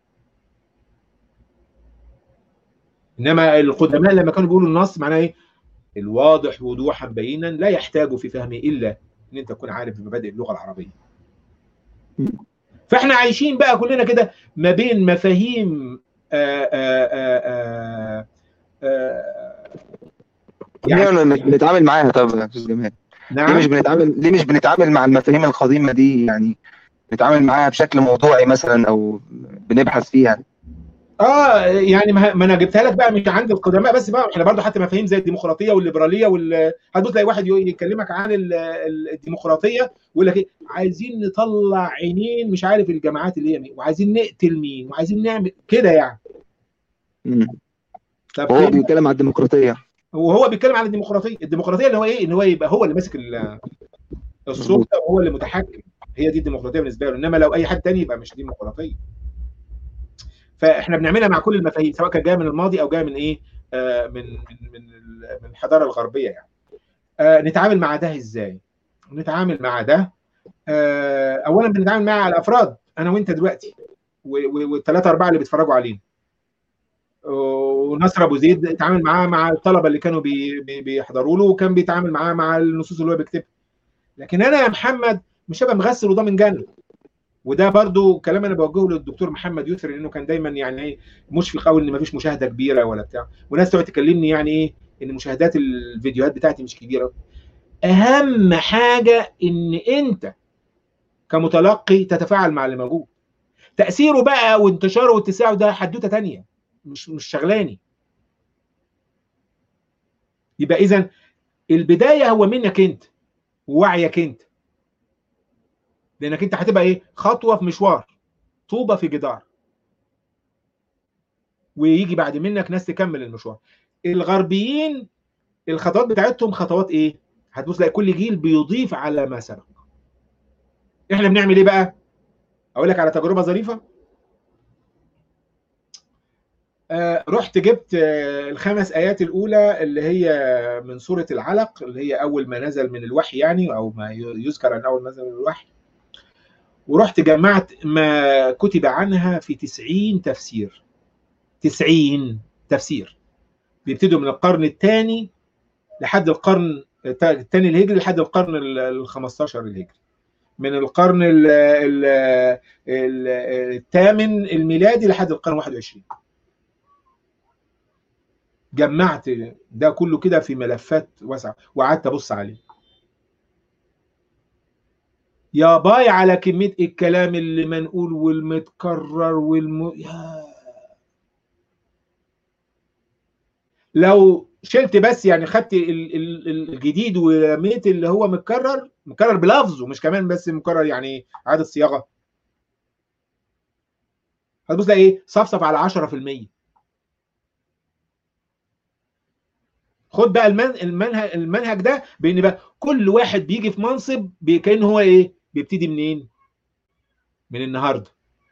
انما القدماء لما كانوا بيقولوا النص معناه ايه؟ الواضح وضوحا بينا لا يحتاج في فهمه الا ان انت تكون عارف مبادئ اللغه العربيه. فاحنا عايشين بقى كلنا كده ما بين مفاهيم آآ آآ آآ ليه مش بنتعامل معاها طب يا استاذ جمال ليه نعم مش بنتعامل ليه مش بنتعامل مع المفاهيم القديمه دي يعني نتعامل معاها بشكل موضوعي مثلا او بنبحث فيها اه يعني ما ما انا جبتها لك بقى مش عند القدماء بس بقى احنا برضه حتى مفاهيم زي الديمقراطيه والليبراليه وال هتبص تلاقي واحد يقول- يكلمك عن ال- ال- الديمقراطيه ويقول لك ايه عايزين نطلع عينين مش عارف الجماعات اللي هي مين وعايزين نقتل مين وعايزين نعمل كده يعني مم. طب هو فين؟ بيتكلم عن الديمقراطيه وهو بيتكلم عن الديمقراطيه الديمقراطيه اللي هو ايه ان هو يبقى هو اللي ماسك ال- السلطه وهو اللي متحكم هي دي الديمقراطيه بالنسبه له انما لو اي حد تاني يبقى مش ديمقراطيه فاحنا بنعملها مع كل المفاهيم سواء كان جايه من الماضي او جايه من ايه آه من من من ال- من الحضاره الغربيه يعني آه نتعامل مع ده ازاي نتعامل مع ده آه اولا بنتعامل مع الافراد انا وانت دلوقتي والثلاثه اربعه اللي بيتفرجوا علينا ونصر ابو زيد اتعامل معاه مع الطلبه اللي كانوا بي بي بيحضروا له وكان بيتعامل معاه مع النصوص اللي هو بيكتبها لكن انا يا محمد مش هبقى مغسل وضامن جنه وده برضو كلام انا بوجهه للدكتور محمد يسري لانه كان دايما يعني ايه مشفق قوي ان مفيش مشاهده كبيره ولا بتاع وناس تقعد تكلمني يعني ايه ان مشاهدات الفيديوهات بتاعتي مش كبيره اهم حاجه ان انت كمتلقي تتفاعل مع اللي موجود تاثيره بقى وانتشاره واتساعه ده حدوته تانية مش مش شغلاني يبقى اذا البدايه هو منك انت ووعيك انت لانك انت هتبقى ايه خطوه في مشوار طوبه في جدار ويجي بعد منك ناس تكمل المشوار الغربيين الخطوات بتاعتهم خطوات ايه هتبص تلاقي كل جيل بيضيف على ما سبق احنا بنعمل ايه بقى اقول لك على تجربه ظريفه آه رحت جبت آه الخمس ايات الاولى اللي هي من سوره العلق اللي هي اول ما نزل من الوحي يعني او ما يذكر عن اول ما نزل من الوحي ورحت جمعت ما كتب عنها في 90 تفسير 90 تفسير بيبتدوا من القرن الثاني لحد القرن الثاني الهجري لحد القرن ال 15 الهجري من القرن ال ال ال الثامن الميلادي لحد القرن 21 جمعت ده كله كده في ملفات واسعه وقعدت ابص عليه يا باي على كميه الكلام اللي منقول والمتكرر والم يا لو شلت بس يعني خدت الجديد ورميت اللي هو متكرر مكرر بلفظه مش كمان بس مكرر يعني اعاده صياغه هتبص تلاقي ايه صفصف على 10% خد بقى المنهج المنهج ده بان بقى كل واحد بيجي في منصب كانه هو ايه بيبتدي منين من النهارده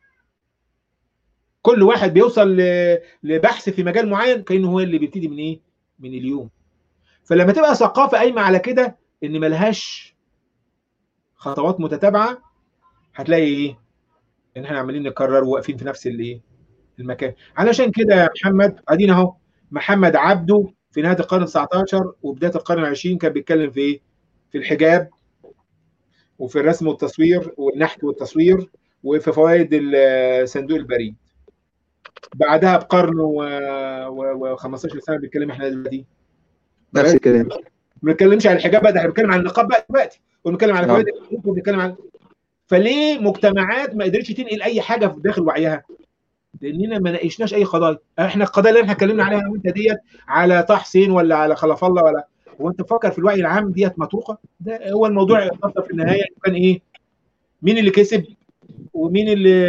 كل واحد بيوصل لبحث في مجال معين كانه هو اللي بيبتدي من ايه من اليوم فلما تبقى ثقافه قايمه على كده ان ملهاش خطوات متتابعه هتلاقي ايه ان احنا عمالين نكرر وواقفين في نفس الايه المكان علشان كده يا محمد ادينا اهو محمد عبده في نهايه القرن 19 وبدايه القرن العشرين كان بيتكلم في ايه في الحجاب وفي الرسم والتصوير والنحت والتصوير وفي فوائد صندوق البريد بعدها بقرن و15 سنه بنتكلم احنا دلوقتي نفس الكلام ما بنتكلمش عن الحجاب بقى ده احنا بنتكلم عن النقاب بقى دلوقتي وبنتكلم على فوائد وبنتكلم عن فليه مجتمعات ما قدرتش تنقل اي حاجه في داخل وعيها لاننا ما ناقشناش اي قضايا احنا القضايا اللي احنا اتكلمنا عليها وانت ديت على طه حسين ولا على خلف الله ولا هو انت مفكر في الوعي العام ديت مطروقه ده هو الموضوع يختصر في النهايه كان ايه مين اللي كسب ومين اللي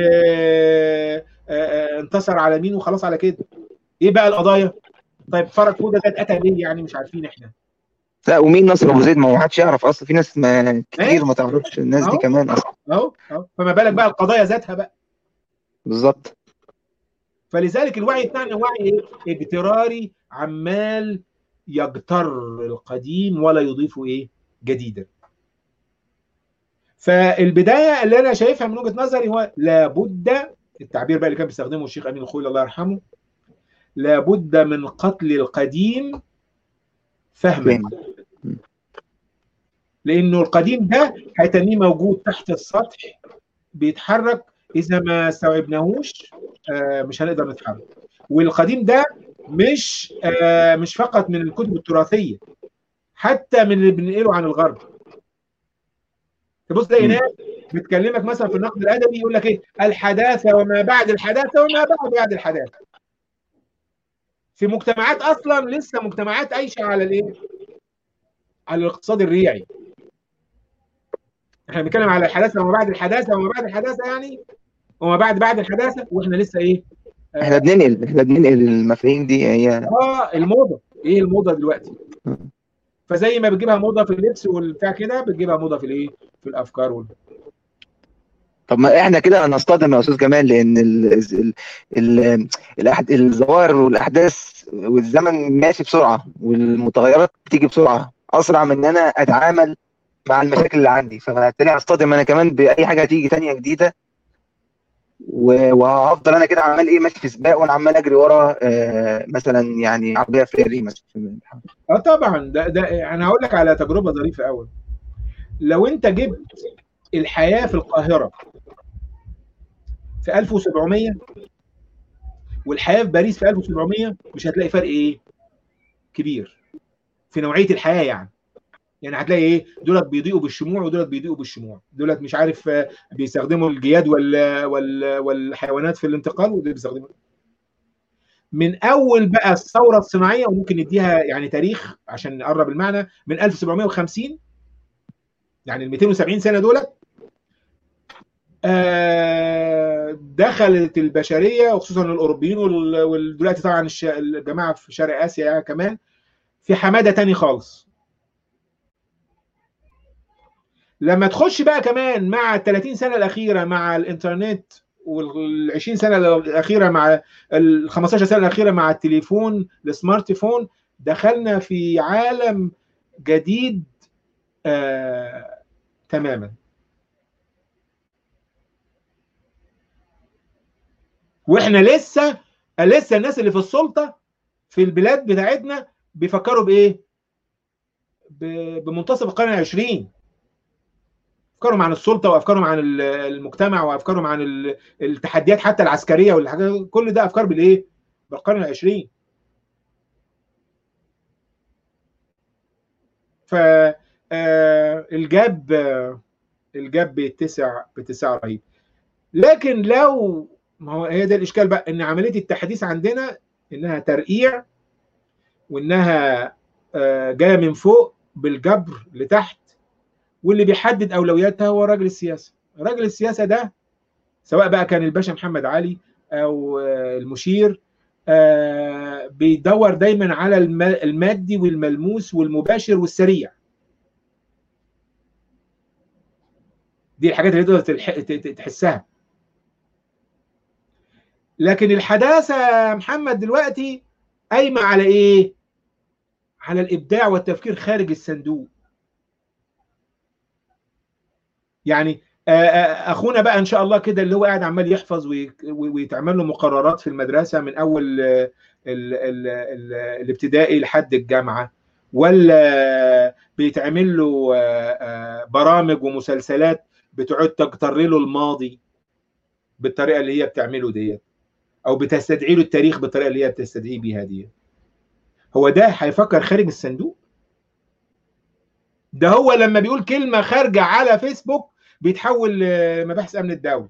انتصر على مين وخلاص على كده ايه بقى القضايا طيب فرج فوده ده اتقتل ليه يعني مش عارفين احنا لا ومين نصر ابو زيد ما هو حدش يعرف اصلا في ناس ما كتير ما تعرفش الناس دي كمان اصلا اهو اهو فما بالك بقى القضايا ذاتها بقى بالظبط فلذلك الوعي بتاعنا وعي ايه اجتراري عمال يجتر القديم ولا يضيف ايه جديدا فالبدايه اللي انا شايفها من وجهه نظري هو لابد التعبير بقى اللي كان بيستخدمه الشيخ امين الخوي الله يرحمه لابد من قتل القديم فهما لانه القديم ده هيتنيه موجود تحت السطح بيتحرك اذا ما استوعبناهوش آه مش هنقدر نتحرك والقديم ده مش آه مش فقط من الكتب التراثيه حتى من اللي بننقله عن الغرب تبص تلاقي ناس بتكلمك مثلا في النقد الادبي يقول لك ايه الحداثه وما بعد الحداثه وما بعد بعد الحداثه في مجتمعات اصلا لسه مجتمعات عايشه على الايه على الاقتصاد الريعي احنا بنتكلم على الحداثه وما بعد الحداثه وما بعد الحداثه يعني وما بعد بعد الحداثه واحنا لسه ايه آه احنا بننقل احنا بننقل المفاهيم دي هي اه الموضه ايه الموضه دلوقتي فزي ما بتجيبها موضه في اللبس والبتاع كده بتجيبها موضه في الايه في الافكار وال... طب ما احنا كده هنصطدم يا استاذ جمال لان ال ال ال الظواهر والاحداث والزمن ماشي بسرعه والمتغيرات بتيجي بسرعه اسرع من ان انا اتعامل مع المشاكل اللي عندي فبالتالي هصطدم انا كمان باي حاجه هتيجي تانية جديده وهفضل انا كده عمال ايه ماشي في سباق وانا عمال اجري ورا آه مثلا يعني عربيه فيري مثلا اه طبعا ده ده انا هقول لك على تجربه ظريفه قوي لو انت جبت الحياه في القاهره في 1700 والحياه في باريس في 1700 مش هتلاقي فرق ايه كبير في نوعيه الحياه يعني يعني هتلاقي ايه دولت بيضيئوا بالشموع ودولت بيضيئوا بالشموع دولت مش عارف بيستخدموا الجياد وال وال والحيوانات في الانتقال ودول بيستخدموا من اول بقى الثوره الصناعيه وممكن نديها يعني تاريخ عشان نقرب المعنى من 1750 يعني ال 270 سنه دولت آه دخلت البشريه وخصوصا الاوروبيين ودلوقتي طبعا الجماعه في شرق اسيا يعني كمان في حماده تاني خالص لما تخش بقى كمان مع ال 30 سنه الاخيره مع الانترنت وال 20 سنه الاخيره مع ال 15 سنه الاخيره مع التليفون السمارت فون دخلنا في عالم جديد آه تماما واحنا لسه لسه الناس اللي في السلطه في البلاد بتاعتنا بيفكروا بايه؟ بمنتصف القرن العشرين افكارهم عن السلطه وافكارهم عن المجتمع وافكارهم عن التحديات حتى العسكريه والحاجات كل ده افكار بالايه؟ بالقرن العشرين ف الجاب الجاب بيتسع باتساع رهيب لكن لو ما هو هي ده الاشكال بقى ان عمليه التحديث عندنا انها ترقيع وانها جايه من فوق بالجبر لتحت واللي بيحدد اولوياتها هو راجل السياسه راجل السياسه ده سواء بقى كان الباشا محمد علي او المشير بيدور دايما على المادي والملموس والمباشر والسريع دي الحاجات اللي تقدر تحسها لكن الحداثه محمد دلوقتي قايمه على ايه على الابداع والتفكير خارج الصندوق يعني اخونا بقى ان شاء الله كده اللي هو قاعد عمال يحفظ ويتعمل له مقررات في المدرسه من اول ال ال ال الابتدائي لحد الجامعه ولا بيتعمل له برامج ومسلسلات بتقعد تجتر له الماضي بالطريقه اللي هي بتعمله ديت او بتستدعي له التاريخ بالطريقه اللي هي بتستدعيه بيها ديت هو ده هيفكر خارج الصندوق ده هو لما بيقول كلمه خارجه على فيسبوك بيتحول لمباحث امن الدوله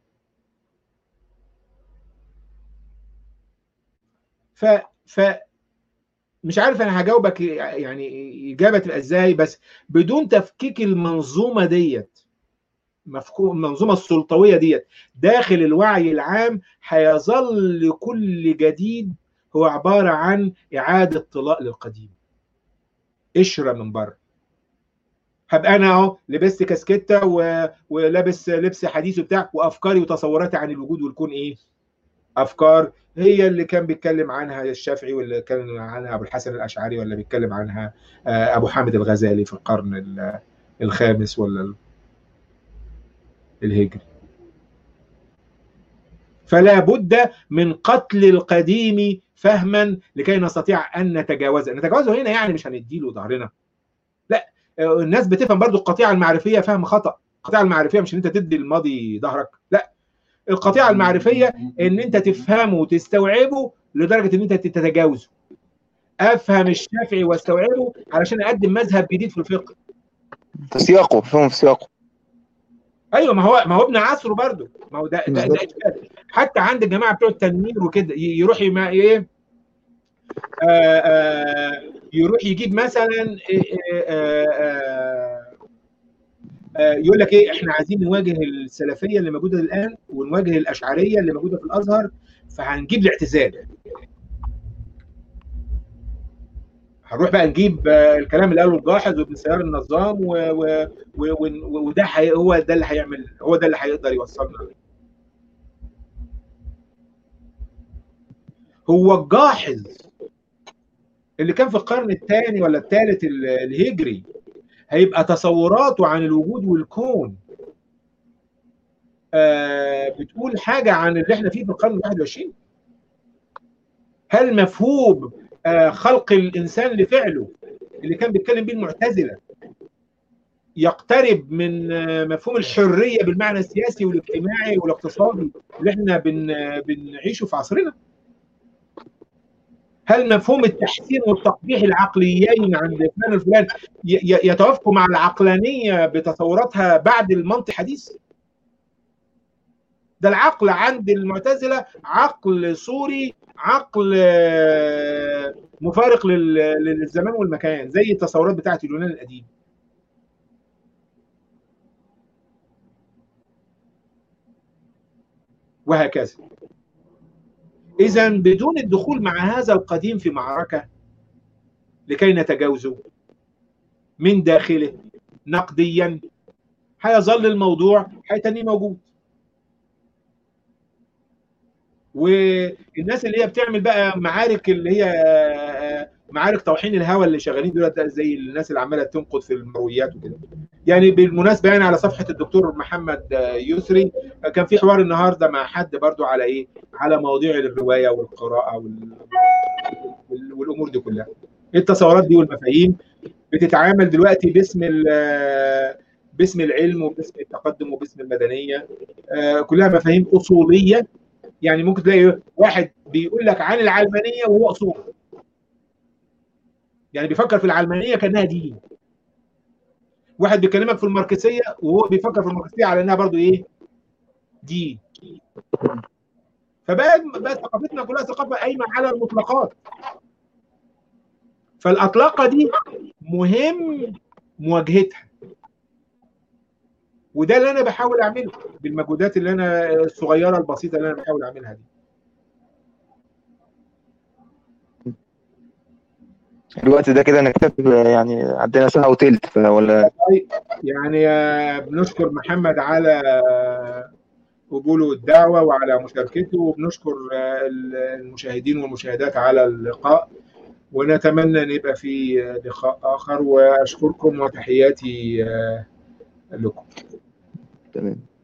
ف ف مش عارف انا هجاوبك يعني اجابه تبقى ازاي بس بدون تفكيك المنظومه ديت مفهوم المنظومه السلطويه ديت داخل الوعي العام هيظل كل جديد هو عباره عن اعاده طلاء للقديم قشره من بره هبقى انا اهو لبست كاسكته و... ولابس لبس حديث وبتاع وافكاري وتصوراتي عن الوجود والكون ايه؟ افكار هي اللي كان بيتكلم عنها الشافعي ولا كان عنها ابو الحسن الاشعري ولا بيتكلم عنها ابو حامد الغزالي في القرن الخامس ولا الهجري فلا بد من قتل القديم فهما لكي نستطيع ان نتجاوزه نتجاوزه هنا يعني مش هنديله ظهرنا لا الناس بتفهم برضو القطيعه المعرفيه فهم خطا القطيعه المعرفيه مش ان انت تدي الماضي ظهرك لا القطيعه المعرفيه ان انت تفهمه وتستوعبه لدرجه ان انت تتجاوزه افهم الشافعي واستوعبه علشان اقدم مذهب جديد في الفقه في سياقه فهم في سياقه ايوه ما هو ما هو ابن عصره برضه ما هو ده, ده, ده حتى عند الجماعه بتوع التنوير وكده يروح ايه آآ آآ يروح يجيب مثلا آآ يقول لك ايه احنا عايزين نواجه السلفيه اللي موجوده الان ونواجه الاشعريه اللي موجوده في الازهر فهنجيب الاعتزال هنروح بقى نجيب الكلام اللي قاله الجاحظ وابن سيار النظام و... و... و... وده حي... هو ده اللي هيعمل هو ده اللي هيقدر يوصلنا هو الجاحظ اللي كان في القرن الثاني ولا الثالث الهجري هيبقى تصوراته عن الوجود والكون آه بتقول حاجه عن اللي احنا فيه في القرن ال 21 هل مفهوم آه خلق الانسان لفعله اللي كان بيتكلم بيه المعتزله يقترب من آه مفهوم الحريه بالمعنى السياسي والاجتماعي والاقتصادي اللي احنا بن بنعيشه في عصرنا هل مفهوم التحسين والتقبيح العقليين عند فلان الفلان يتوافقوا مع العقلانيه بتصوراتها بعد المنطق الحديث؟ ده العقل عند المعتزله عقل صوري عقل مفارق للزمان والمكان زي التصورات بتاعت اليونان القديم وهكذا إذا بدون الدخول مع هذا القديم في معركة لكي نتجاوزه من داخله نقديا هيظل الموضوع هيتني موجود والناس اللي هي بتعمل بقى معارك اللي هي معارك طوحين الهوى اللي شغالين دلوقتي زي الناس اللي عماله تنقد في المرويات وكده يعني بالمناسبه يعني على صفحه الدكتور محمد يسري كان في حوار النهارده مع حد برضو على ايه على مواضيع الروايه والقراءه وال... والامور دي كلها التصورات دي والمفاهيم بتتعامل دلوقتي باسم باسم العلم وباسم التقدم وباسم المدنيه كلها مفاهيم اصوليه يعني ممكن تلاقي واحد بيقول لك عن العلمانيه وهو اصول يعني بيفكر في العلمانيه كانها دين واحد بيكلمك في الماركسيه وهو بيفكر في الماركسيه على انها برضو ايه دين فبقت بقت ثقافتنا كلها ثقافه قايمه على المطلقات فالاطلاقه دي مهم مواجهتها وده اللي انا بحاول اعمله بالمجهودات اللي انا الصغيره البسيطه اللي انا بحاول اعملها دي الوقت ده كده نكتب يعني عندنا ساعة وتلت ولا يعني بنشكر محمد على قبوله الدعوة وعلى مشاركته وبنشكر المشاهدين والمشاهدات على اللقاء ونتمنى ان يبقى في لقاء اخر واشكركم وتحياتي لكم تمام